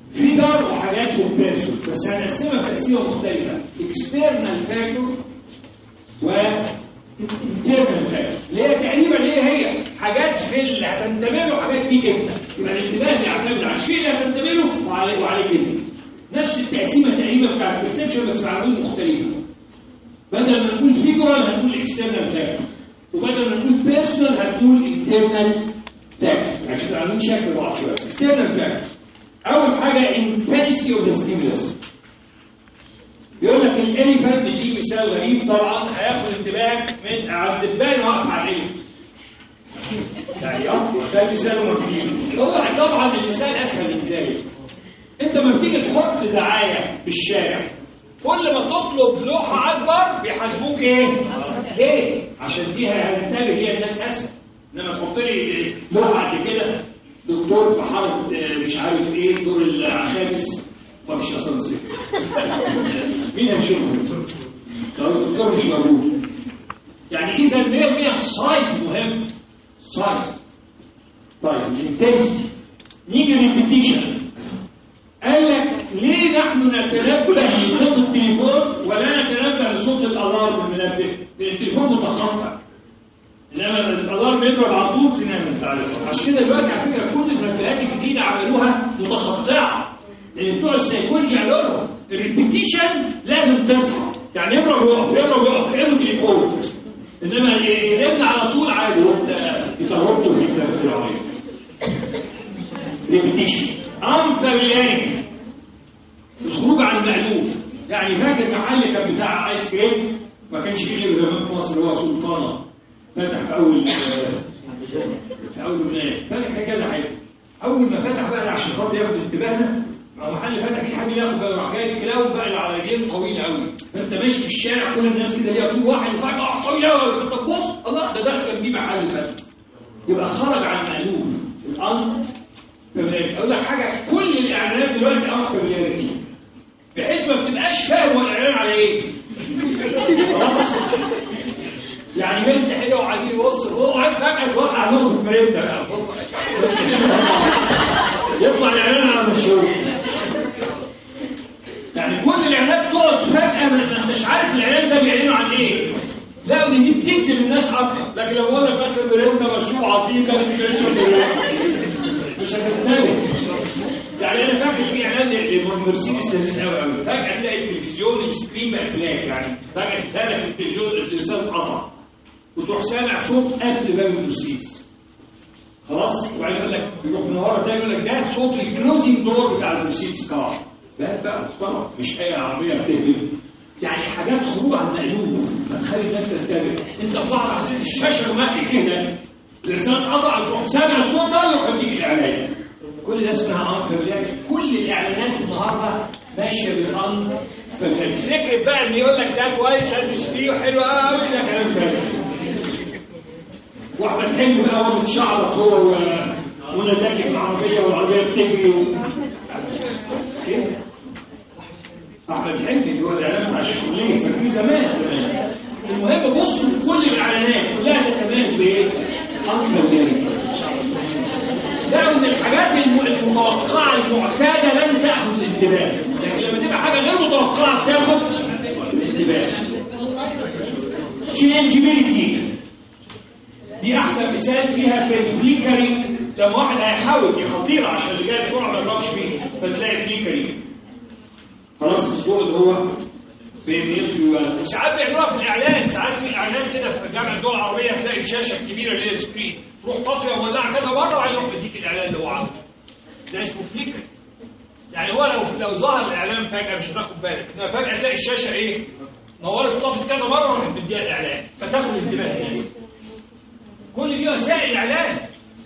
في دار وحاجات في البيرسون بس هنقسمها تقسيمه مختلفه اكسترنال فاكتور و internal فاكتور اللي هي تقريبا هي هي حاجات في اللي هتنتبه له وحاجات فيك انت يبقى الانتباه بيعتمد على الشيء اللي هتنتبه له وعليه وعليك انت نفس التقسيمه تقريبا بتاعت البرسبشن بس معلومات مختلفه بدل ما نقول فيجورال هنقول اكسترنال فاكتور وبدل ما نقول بيرسونال هنقول انترنال فاكتور عشان عاملين شكل بعض شويه اكسترنال فاكتور اول حاجه intensity of the stimulus يقول لك الاليفانت دي مثال غريب طبعا هياخد انتباهك من عند الدبان واقف على الاليفانت يعني اه ده مثال مهم هو طبعا المثال اسهل من ذلك انت لما بتيجي تحط دعايه في الشارع كل ما تطلب لوحه اكبر بيحاسبوك ايه؟ ليه؟ عشان دي هتنتبه ليها الناس اسهل انما تحط لي لوحه قد كده دكتور في حرب مش عارف ايه الدور الخامس ما فيش اصلا صفر مين هيشوفه؟ لو الدكتور مش موجود يعني اذا 100% السايز مهم سايز طيب الانتنسيتي نيجي للريبيتيشن قال لك ليه نحن نتنبه لصوت التليفون ولا نتنبه لصوت الالارم المنبه؟ لان التليفون متقطع انما الالارم بيضرب على طول تنام انت عارف عشان كده دلوقتي على فكره كل المنبهات الجديده عملوها متقطعه لان بتوع السيكولوجي قالوا لهم الريبيتيشن لازم تصحى يعني يضرب ويقف يضرب ويقف يضرب تليفون انما يرن على طول عادي وانت بتهربته في العربيه ريبيتيشن unfamiliarity الخروج عن المألوف يعني فاكر محل كان بتاع ايس كريم ما كانش فيه غير زمان في مصر هو سلطانه فتح في اول في اول لبنان فتح في كذا حاجه اول ما فتح بقى عشان خاطر ياخد انتباهنا مع محل فتح فيه حد ياخد بقى راح جاي الكلاو بقى اللي على رجلين طويله قوي فانت ماشي في الشارع كل الناس كده ليها طول واحد فجاه طويله انت تبص الله ده ده كان بيه محل فتح يبقى خرج عن المألوف الان فبالتالي اقول لك حاجه كل الاعلانات دلوقتي امر فاميلياريتي بحيث ما بتبقاش فاهم هو الاعلان على ايه خلاص يعني بنت حلوه وعايزين يوصل هو قاعد فجاه توقع نقطه المريض بقى يطلع الاعلان على مشهور يعني كل الاعلانات تقعد فجاه ما انتش عارف الاعلان ده بيعلنوا عن ايه لا ودي دي بتجذب الناس اكتر لكن لو بقول لك مثلا مريض مشروب عظيم ده مش هتنتبه يعني انا فاكر في اعلان لمرسيدس لذيذ قوي قوي فجاه تلاقي التلفزيون السكرين بقى بلاك يعني فجاه تلاقي التلفزيون الرساله اتقطع وتروح سامع صوت قفل باب المرسيدس خلاص وبعدين يقول لك يروح من ورا تاني يقول لك ده صوت الكلوزنج دور بتاع المرسيدس كار ده بقى محترم مش اي عربيه بتهبل يعني حاجات خروج عن مألوف فتخلي الناس تنتبه انت طلعت على سيت الشاشه ومقي كده الرساله اتقطع تروح سامع الصوت ده يروح يديك الاعلان كل ده اسمها ان فاميلياريتي كل الاعلانات النهارده ماشيه بالان فاميلياريتي فكره بقى ان يقول لك ده كويس لازم تشتريه وحلو قوي ده كلام فارغ واحمد حلمي بقى هو متشعلق هو ومنى زكي في العربيه والعربيه بتجري و... كده احمد حلمي اللي هو الاعلان بتاع الشغليه فاكرين زمان زمان المهم بصوا في كل الاعلانات كلها تتميز بايه؟ انفاميلياريتي ده من الحاجات المتوقعه المعتاده لن تاخذ الانتباه لكن لما تبقى حاجه غير متوقعه بتاخد الانتباه تشينجبيليتي دي احسن مثال فيها في الفليكرينج لما واحد هيحاول دي خطيره عشان اللي جاي بسرعه ما يضربش فيه فتلاقي فليكرينج خلاص الضوء اللي هو بيطفي ساعات بيعملوها في الاعلان ساعات في الاعلان كده في جامعه الدول العربيه تلاقي الشاشه الكبيره اللي هي السكرين تروح طافيه ومولعه كذا مره وبعدين يروح يديك الاعلان اللي هو عاوزه ده اسمه فليكر يعني هو لو لو ظهر الاعلان فجاه مش هتاخد بالك انما فجاه تلاقي الشاشه ايه نورت طفت كذا مره وراح مديها الاعلان فتاخد انتباه الناس كل دي وسائل اعلان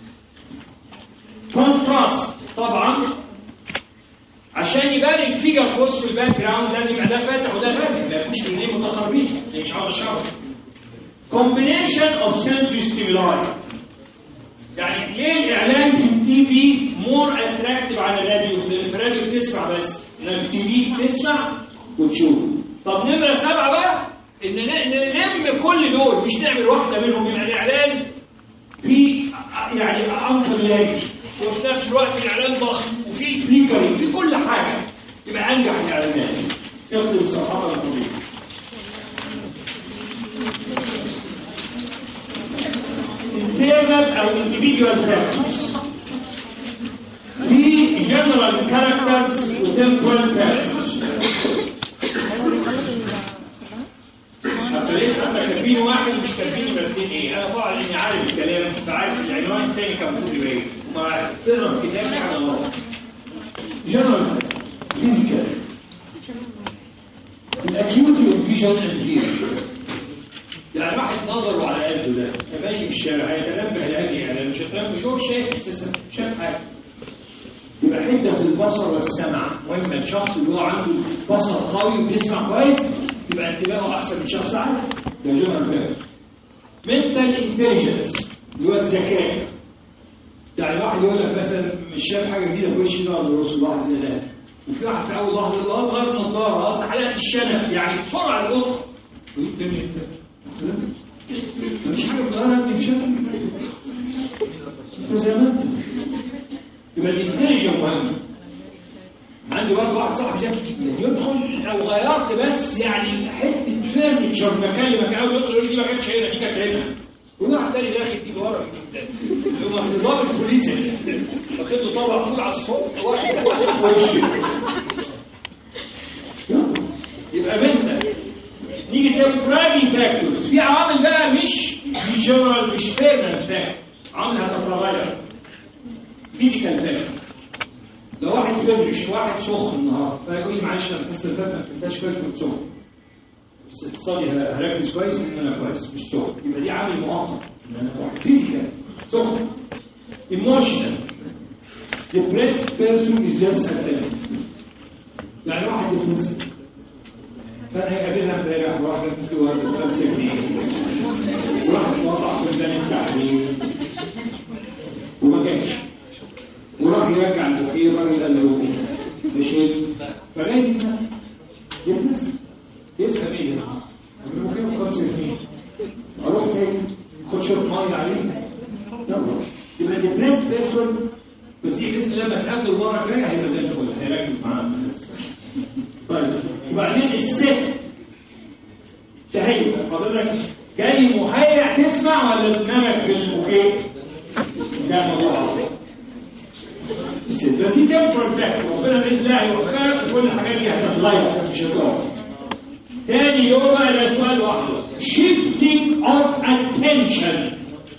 كونتراست طبعا عشان يبان الفيجر في وسط الباك جراوند لازم يبقى ده فاتح وده غامق ما يكونش الاثنين متقاربين اللي مش عاوز اشرح combination of sensory stimuli يعني ليه الاعلان في التي في مور اتراكتيف على الراديو لان في الراديو بتسمع بس انما في التي في بتسمع وتشوف طب نمره سبعه بقى ان نلم كل دول مش نعمل واحده منهم يبقى الاعلان في يعني انفاميلاريتي وفي نفس الوقت الاعلان ضخم وفي الفري سبيكري في كل حاجه يبقى انجح الاعلانات اكتب الصفحات الرقميه internal او individual factors في general characters و temporal factors حتى ليه حتى كاتبين واحد مش كاتبين مرتين ايه انا طبعا اني عارف الكلام فعارف العنوان الثاني كان المفروض يبقى ايه فتقرا في كتابي على الله جنرال فيزيكال الاكيوت والفيجن اند يعني واحد نظره على قده ده ماشي في الشارع هيتنبه لهذه يعني مش هتنبه مش هو شايف اساسا شاف حاجه يبقى حده البصر والسمع مهم الشخص اللي هو عنده بصر قوي وبيسمع كويس يبقى انتباهه احسن من شخص عادي ده جنرال فاهم منتال انتليجنس اللي هو الذكاء يعني واحد يقول لك مثلا مش شايف حاجه جديده في وشي ده بيبص واحد زي ده وفي واحد في اول لحظه الله غير نظاره حلقه الشنب يعني بسرعه القط وايه الدنيا مفيش حاجه بتغيرها في شنب انت زي ما انت يبقى الانتليجن مهم عندي برضه واحد صاحبي ذكي جدا يدخل لو غيرت بس يعني حته فرنتشر بكلمك اول يدخل يقول لي دي ما كانتش هنا دي كانت هنا وواحد تاني داخل دي ورا يقوم ضابط بوليس واخد له طبق فول على الصوت واحد في وشه يبقى بنتك نيجي تمبراري فاكتورز في عوامل بقى مش مش جنرال مش بيرمنت فاكتور عوامل هتتغير فيزيكال فاكتور لو واحد فبرش واحد سخن النهارده فيقول لي معلش انا الحصه اللي فاتت ما فهمتهاش كويس كنت سخن بس اتصالي هركز كويس ان انا كويس مش سخن يبقى دي عامل مؤقت ان انا واحد فيزيكال سخن ايموشنال depressed person is less attentive يعني واحد depressed كان هيقابلها امبارح واحدة ممكن واحدة خمسة جنيه وراح وضع في ميزان التحرير وما كانش وراح يرجع البوكيه الراجل قال له ماشي فجاي يلبس يسأل ايه البوكيه بخمسة جنيه اروح فين خد شويه ميه عليه يلا يبقى ديبريس بيرسون بس دي باذن الله لما تقابل المره الجايه هيبقى زي الفل هيركز معانا طيب وبعدين الست تهيئ حضرتك جاي مهيئ تسمع ولا دماغك في البوكيه؟ ده موضوع الست بس دي تمبر فاكت ربنا باذن الله هيوفقك كل الحاجات دي هتتغير مش هتقع تاني يوم بقى ده سؤال واحد shifting of attention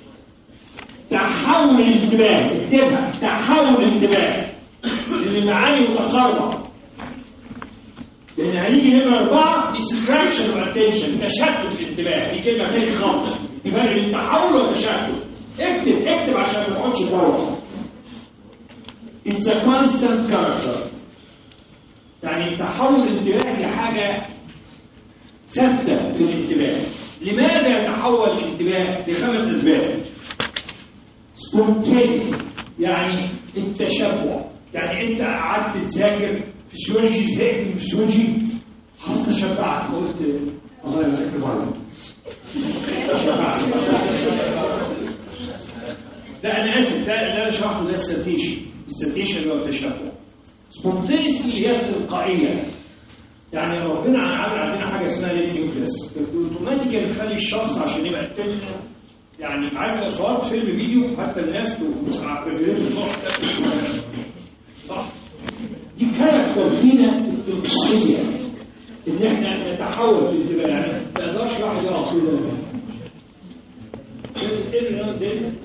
تحول الانتباه اكتبها تحول الانتباه لان المعاني متقاربه لان هنيجي نمره اربعه distraction of attention تشتت الانتباه دي كلمه تاني خالص في فرق بين التحول والتشتت اكتب اكتب عشان ما تقعدش تروح It's a constant character يعني تحول الانتباه لحاجه ثابته في الانتباه لماذا يتحول الانتباه لخمس اسباب spontaneity يعني التشبع يعني انت قعدت تذاكر فسيولوجي زهقت من الفسيولوجي خلاص تشبعت فقلت الله يذاكر بره لا انا اسف ده اللي انا شرحته ده الساتيشن الساتيشن اللي هو التشبع سبونتينيتي اللي هي التلقائيه يعني ربنا عامل عندنا حاجه اسمها النيوكليس اوتوماتيكالي تخلي الشخص عشان يبقى التلك يعني عارف لو صورت فيلم فيديو حتى الناس صح دي كاركتر فينا التلقائيه ان احنا نتحول في الانتباه يعني ما تقدرش واحد يقعد طول الوقت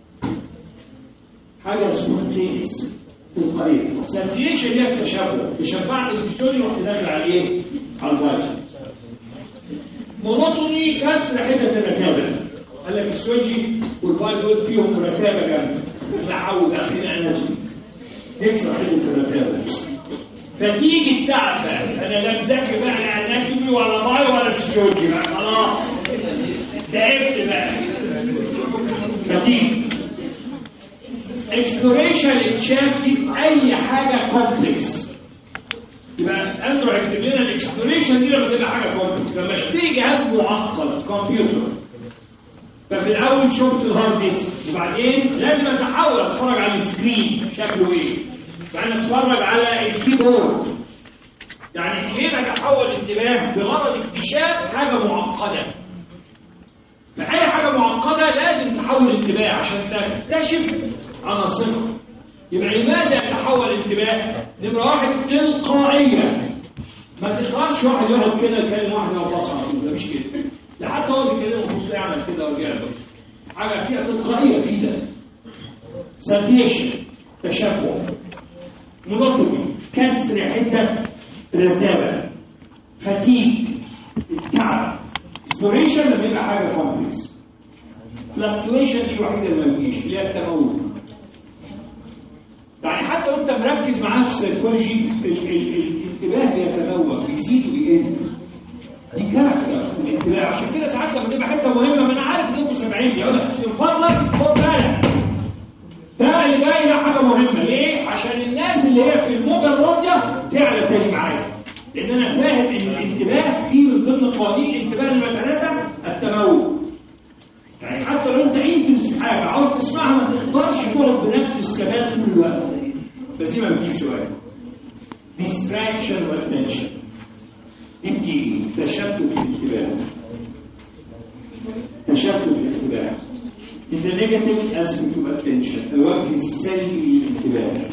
حاجه سبونتينيس تلقائيه ساتيشن هي التشبع تشبعت بالفسيولي رحت داخل عليه على الفايت مونوتوني كسر حده الركابه قال لك السويتشي والفايت دول فيهم ركابه جامده نحول اخينا انرجي نكسر حده الركابه فتيجي التعب بقى انا لا مذاكر بقى لا اناتومي ولا باي ولا فسيولوجي بقى خلاص تعبت بقى فتيجي اكسبلوريشن اكتشاف دي في اي حاجه كومبلكس يبقى اندرو هيكتب لنا الاكسبلوريشن دي لما تبقى حاجه كومبلكس لما اشتري جهاز معقد كمبيوتر ففي الاول شفت الهارد ديسك وبعدين لازم اتحول اتفرج على السكرين شكله ايه يعني اتفرج على الكيبورد يعني ليه بتحول الانتباه بغرض اكتشاف حاجه معقده فأي حاجة معقدة لازم تحول الانتباه عشان تكتشف عناصرها يبقى لماذا يتحول الانتباه؟ نمرة واحد تلقائية ما تقدرش واحد يقعد كده يكلم واحد او بصر ده مش كده ده حتى هو بيكلمه بص يعمل كده ويعمل حاجة فيها تلقائية في ده ساتيشن تشبع منظمي كسر حتة رتابة فتيك التعب اكسبلوريشن لما يبقى حاجه كومبلكس فلكتويشن دي الوحيده اللي ما بيجيش اللي هي التموت يعني حتى وانت مركز معاه في السيكولوجي الانتباه بيتنوع بيزيد ويقل دي كاركتر في الانتباه عشان كده ساعات لما تبقى حته مهمه ما انا عارف انكم سامعين يقول لك من فضلك خد بالك ده اللي جاي ده حاجه مهمه ليه؟ عشان الناس اللي هي في الموجه الراضيه تعلى تاني معايا لان انا فاهم ان الانتباه فيه من ضمن قوانين الانتباه نمره ثلاثه التموت يعني حتى لو انت انت حاجه عاوز تسمعها ما تقدرش تقعد بنفس الثبات طول الوقت بس دي ما بتجيش سؤال distraction والاتنشن دي بتيجي تشتت الانتباه تشتت الانتباه in the negative aspect of attention الوجه السلبي للانتباه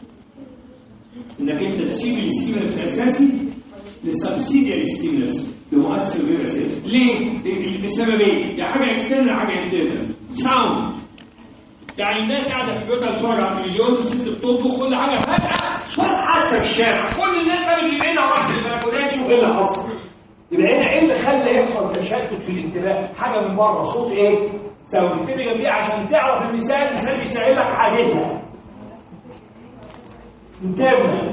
انك انت تسيب الاستيمولس الاساسي للسبسيدياري ستيمولس لمؤثر غير اساسي ليه؟ بسبب ايه؟ يا حاجه اكسترنال حاجه انترنال ساوند يعني الناس قاعده في بيوتها تتفرج على التلفزيون والست بتطبخ كل حاجه فجاه صوت حادثه في الشارع كل الناس قامت يبعدها وراحت البلكونات تشوف ايه اللي حصل يبقى هنا ايه اللي خلى يحصل تشتت في الانتباه؟ حاجه من بره صوت ايه؟ ساوند اكتبي جنبيه عشان تعرف المثال المثال بيسهل لك حاجتها انتبه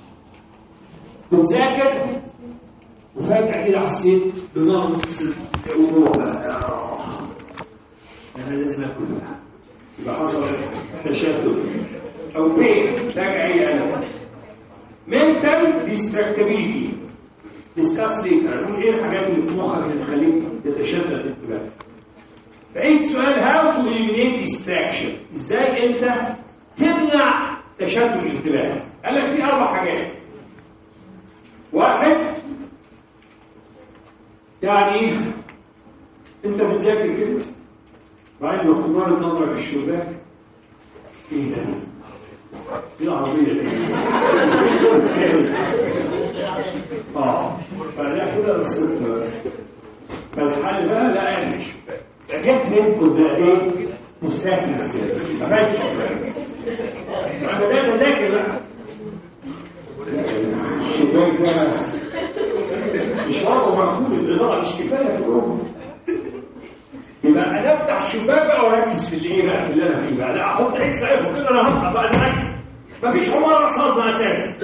بتذاكر وفجأة كده حسيت بنقص وجوه أنا لازم آكل بقى يبقى حصل تشتت أو بين فجأة أي ألم mental distractibility discuss later نقول إيه الحاجات اللي في مخك اللي تخليك تتشتت انتباهك فأنت سؤال how to eliminate distraction إزاي أنت تمنع تشتت الانتباه قال لك في أربع حاجات واحد يعني انت بتذاكر كده بعدين لو كبار نظرك في الشباك ايه ده؟ دي العربية دي اه فلا كده الصوت فالحل بقى لا يعني الشباك جت منكم ده ايه؟ مستهدف ما فيهاش شباك انا بدات اذاكر بقى الشباك ده مش برضه مقبول الاضاءه مش كفايه في الروح يبقى انا افتح الشباك بقى واركز في اللي ايه بقى اللي انا فيه بقى لا احط اكس اف كده انا هفتح بقى انا اركز مفيش حمار صادنا اساسا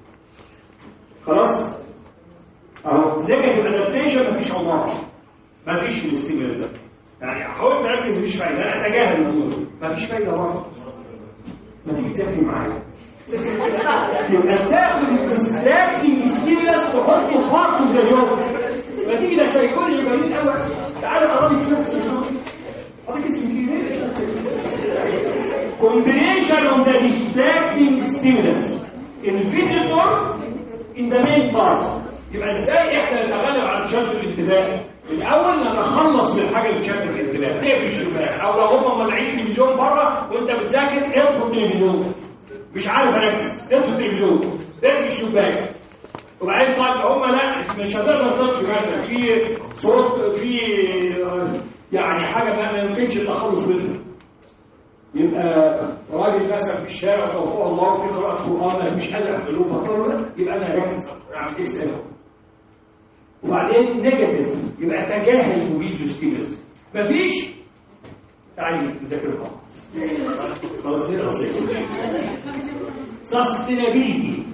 خلاص اهو نيجاتيف ادابتيشن مفيش حمار مفيش في الاستيميل ده يعني حاولت اركز مفيش فايده انا اتجاهل الموضوع مفيش فايده برضه ما تيجي تذاكر معايا يبقى تاخد الديستراكتنج ستيمولس تحطه بارت اوف ذا جوب ما تيجي ده سايكولوجي جميل قوي تعالى اقرا لك شويه سايكولوجي حضرتك اسمك ايه؟ combination of the distracting stimulus in visitor in the main part يبقى ازاي احنا نتغلب على تشتت الانتباه؟ الاول ان اخلص من الحاجه اللي بتشتت الانتباه اقفل الشباك او لو هم مولعين تلفزيون بره وانت بتذاكر اطفي التلفزيون مش عارف اركز اطفي التلفزيون اقفل الشباك وبعدين طيب هم لا مش هتقدر تطفي مثلا في صوت في يعني حاجه ما يمكنش التخلص منها يبقى راجل مثلا في الشارع توفاه الله في قراءه قران مش قادر اعمله بطل يبقى انا اركز اعمل اسال وبعدين نيجاتيف يبقى تجاهل مبيد ستيمولس مفيش تعالي نذاكر فقط خلاص دي الرصيد سستينابيلتي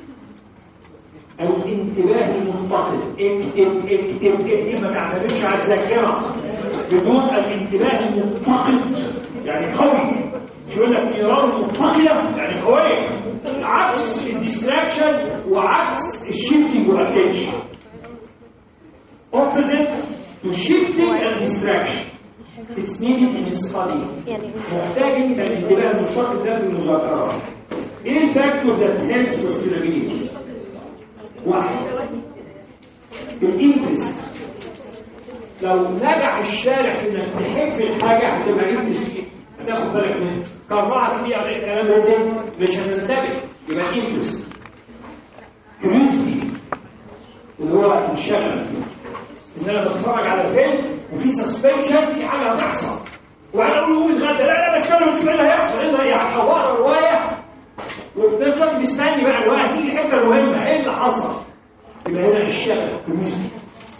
الانتباه المنتقل اكتب اكتب اكتب ما تعتمدش على الذاكره بدون الانتباه المنتقل يعني قوي شو يقول لك ايران منتقله يعني قويه عكس الديستراكشن وعكس الشيفتنج والاتنشن opposite to shifting and distraction it's needed in study محتاج الانتباه المشترك ده في المذاكرات ايه الفاكتور ده هيلب سستينابيلتي؟ واحد الانترست لو نجح الشارع في انك تحب الحاجه هتبقى انترست هتاخد بالك منها كاربعه فيها على الكلام ده مش هتنتبه يبقى انترست كيوريوسيتي اللي هو الشغف ان انا بتفرج على فيلم وفي سسبنشن في حاجه هتحصل وانا اقول قوم اتغدى لا لا بس انا مش ايه اللي هيحصل ايه اللي هيحصل هقرا روايه وبتفضل مستني بقى الوقت تيجي الحته المهمه ايه اللي حصل؟ يبقى هنا الشغف كيوريوسيتي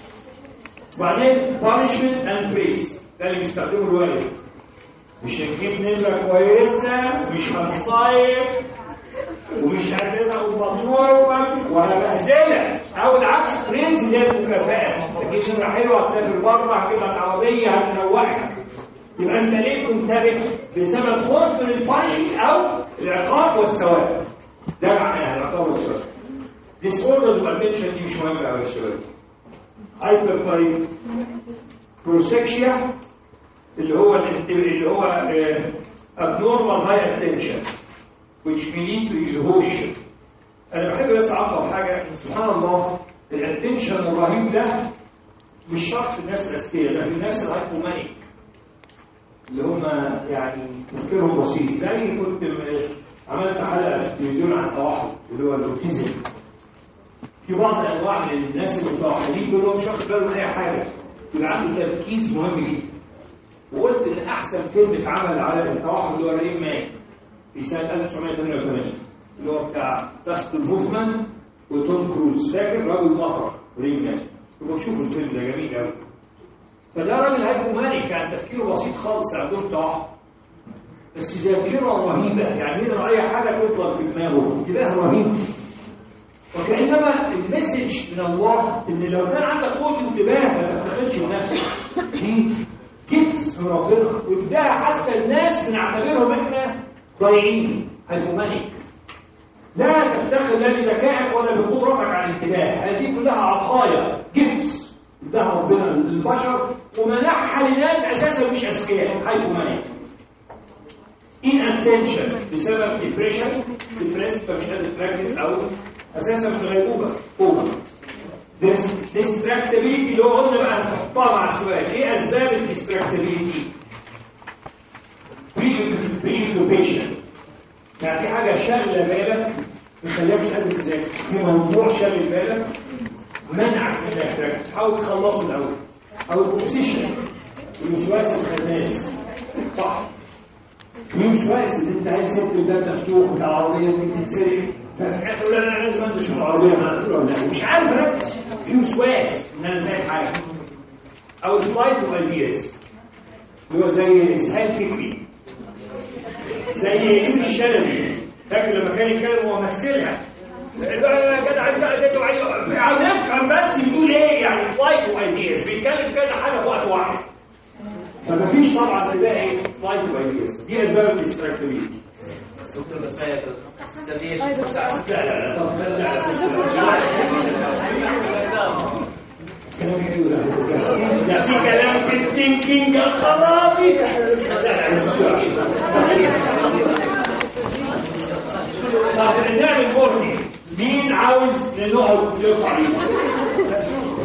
وبعدين بانشمنت اند بريز ده اللي بيستخدمه الوالد مش هتجيب نمره كويسه مش هتصايب ومش هتبقى مصورك ولا بهدله او العكس بريز اللي هي المكافاه تجيش نمره حلوه هتسافر بره هتجيب لك عربيه هتروقك يبقى انت ليه منتبه بسبب خوف من الفانشن او العقاب والثواب ده معناها العقاب والثواب disorders والمنشن دي مش مهمه قوي يا شباب هايبر بروسكشيا اللي هو اللي هو abnormal high attention which may lead to exhaustion انا بحب بس اعقب حاجه سبحان الله الاتنشن الرهيب ده مش شرط في الناس الاذكياء ده في الناس الهايبومانيك اللي هم يعني تفكيرهم بسيط زي كنت عملت حلقه في التلفزيون عن التوحد اللي هو الاوتيزم في بعض انواع من الناس المتوحدين كلهم مش واخد باله من اي حاجه يبقى عنده تركيز مهم جدا وقلت ان احسن فيلم اتعمل على التوحد اللي هو ريم مان في سنه 1988 اللي هو بتاع داستن هوفمان وتوم كروز فاكر راجل مطرح ريم مان يبقى شوفوا الفيلم ده جميل قوي فده راجل هايبوماني كان تفكيره بسيط خالص عندهم توحد بس ذاكره رهيبه يعني يقرا اي حاجه تطلق في دماغه انتباه رهيب وكانما المسج من الله ان لو كان عندك قوه انتباه ما تتخذش بنفسك دي جبت من ربنا وده حتى الناس بنعتبرهم احنا ضايعين هيبومانيك لا تفتخر لا بذكائك ولا بقدرتك على الانتباه هذه كلها عطايا جبت اداها ربنا للبشر ومنحها لناس اساسا مش اذكياء هيبومانيك ان اتنشن بسبب ديبريشن ديبريس فمش قادر تركز او اساسا في غيبوبه اوفر ديستراكتابيلتي اللي هو قلنا بقى نحطها مع السؤال ايه اسباب الديستراكتابيلتي؟ بريكوبيشن يعني في حاجه شاغله بالك مخليك مش قادر تذاكر في موضوع شاغل بالك منعك انك تركز حاول تخلصه الاول او الاوبسيشن الوسواس الخناس صح الوسواس اللي انت عايز سبت الباب مفتوح بتاع العربيه دي تتسرق فالاخر لا انا لازم انزل اشوف العربيه انا ولا مش عارف اركز في وسواس ان انا زي حاجه او الفلايت اوف ايدياز اللي هو زي اسهال فكري زي ابن الشلبي فاكر لما كان يتكلم وهو مثلها يا جدع بقى ده عاوز افهم بس بيقول ايه يعني فلايت اوف ايدياز بيتكلم كذا حاجه في وقت واحد فمفيش طبعا تلاقي فلايت اوف ايدياز دي اسباب الاستراكتوريتي دكتور بس هي تستديش لا لا لا طب لا لا لا في كلام في الثينكينج الخرابي طب نعمل بورني مين عاوز نقعد يرفع ايده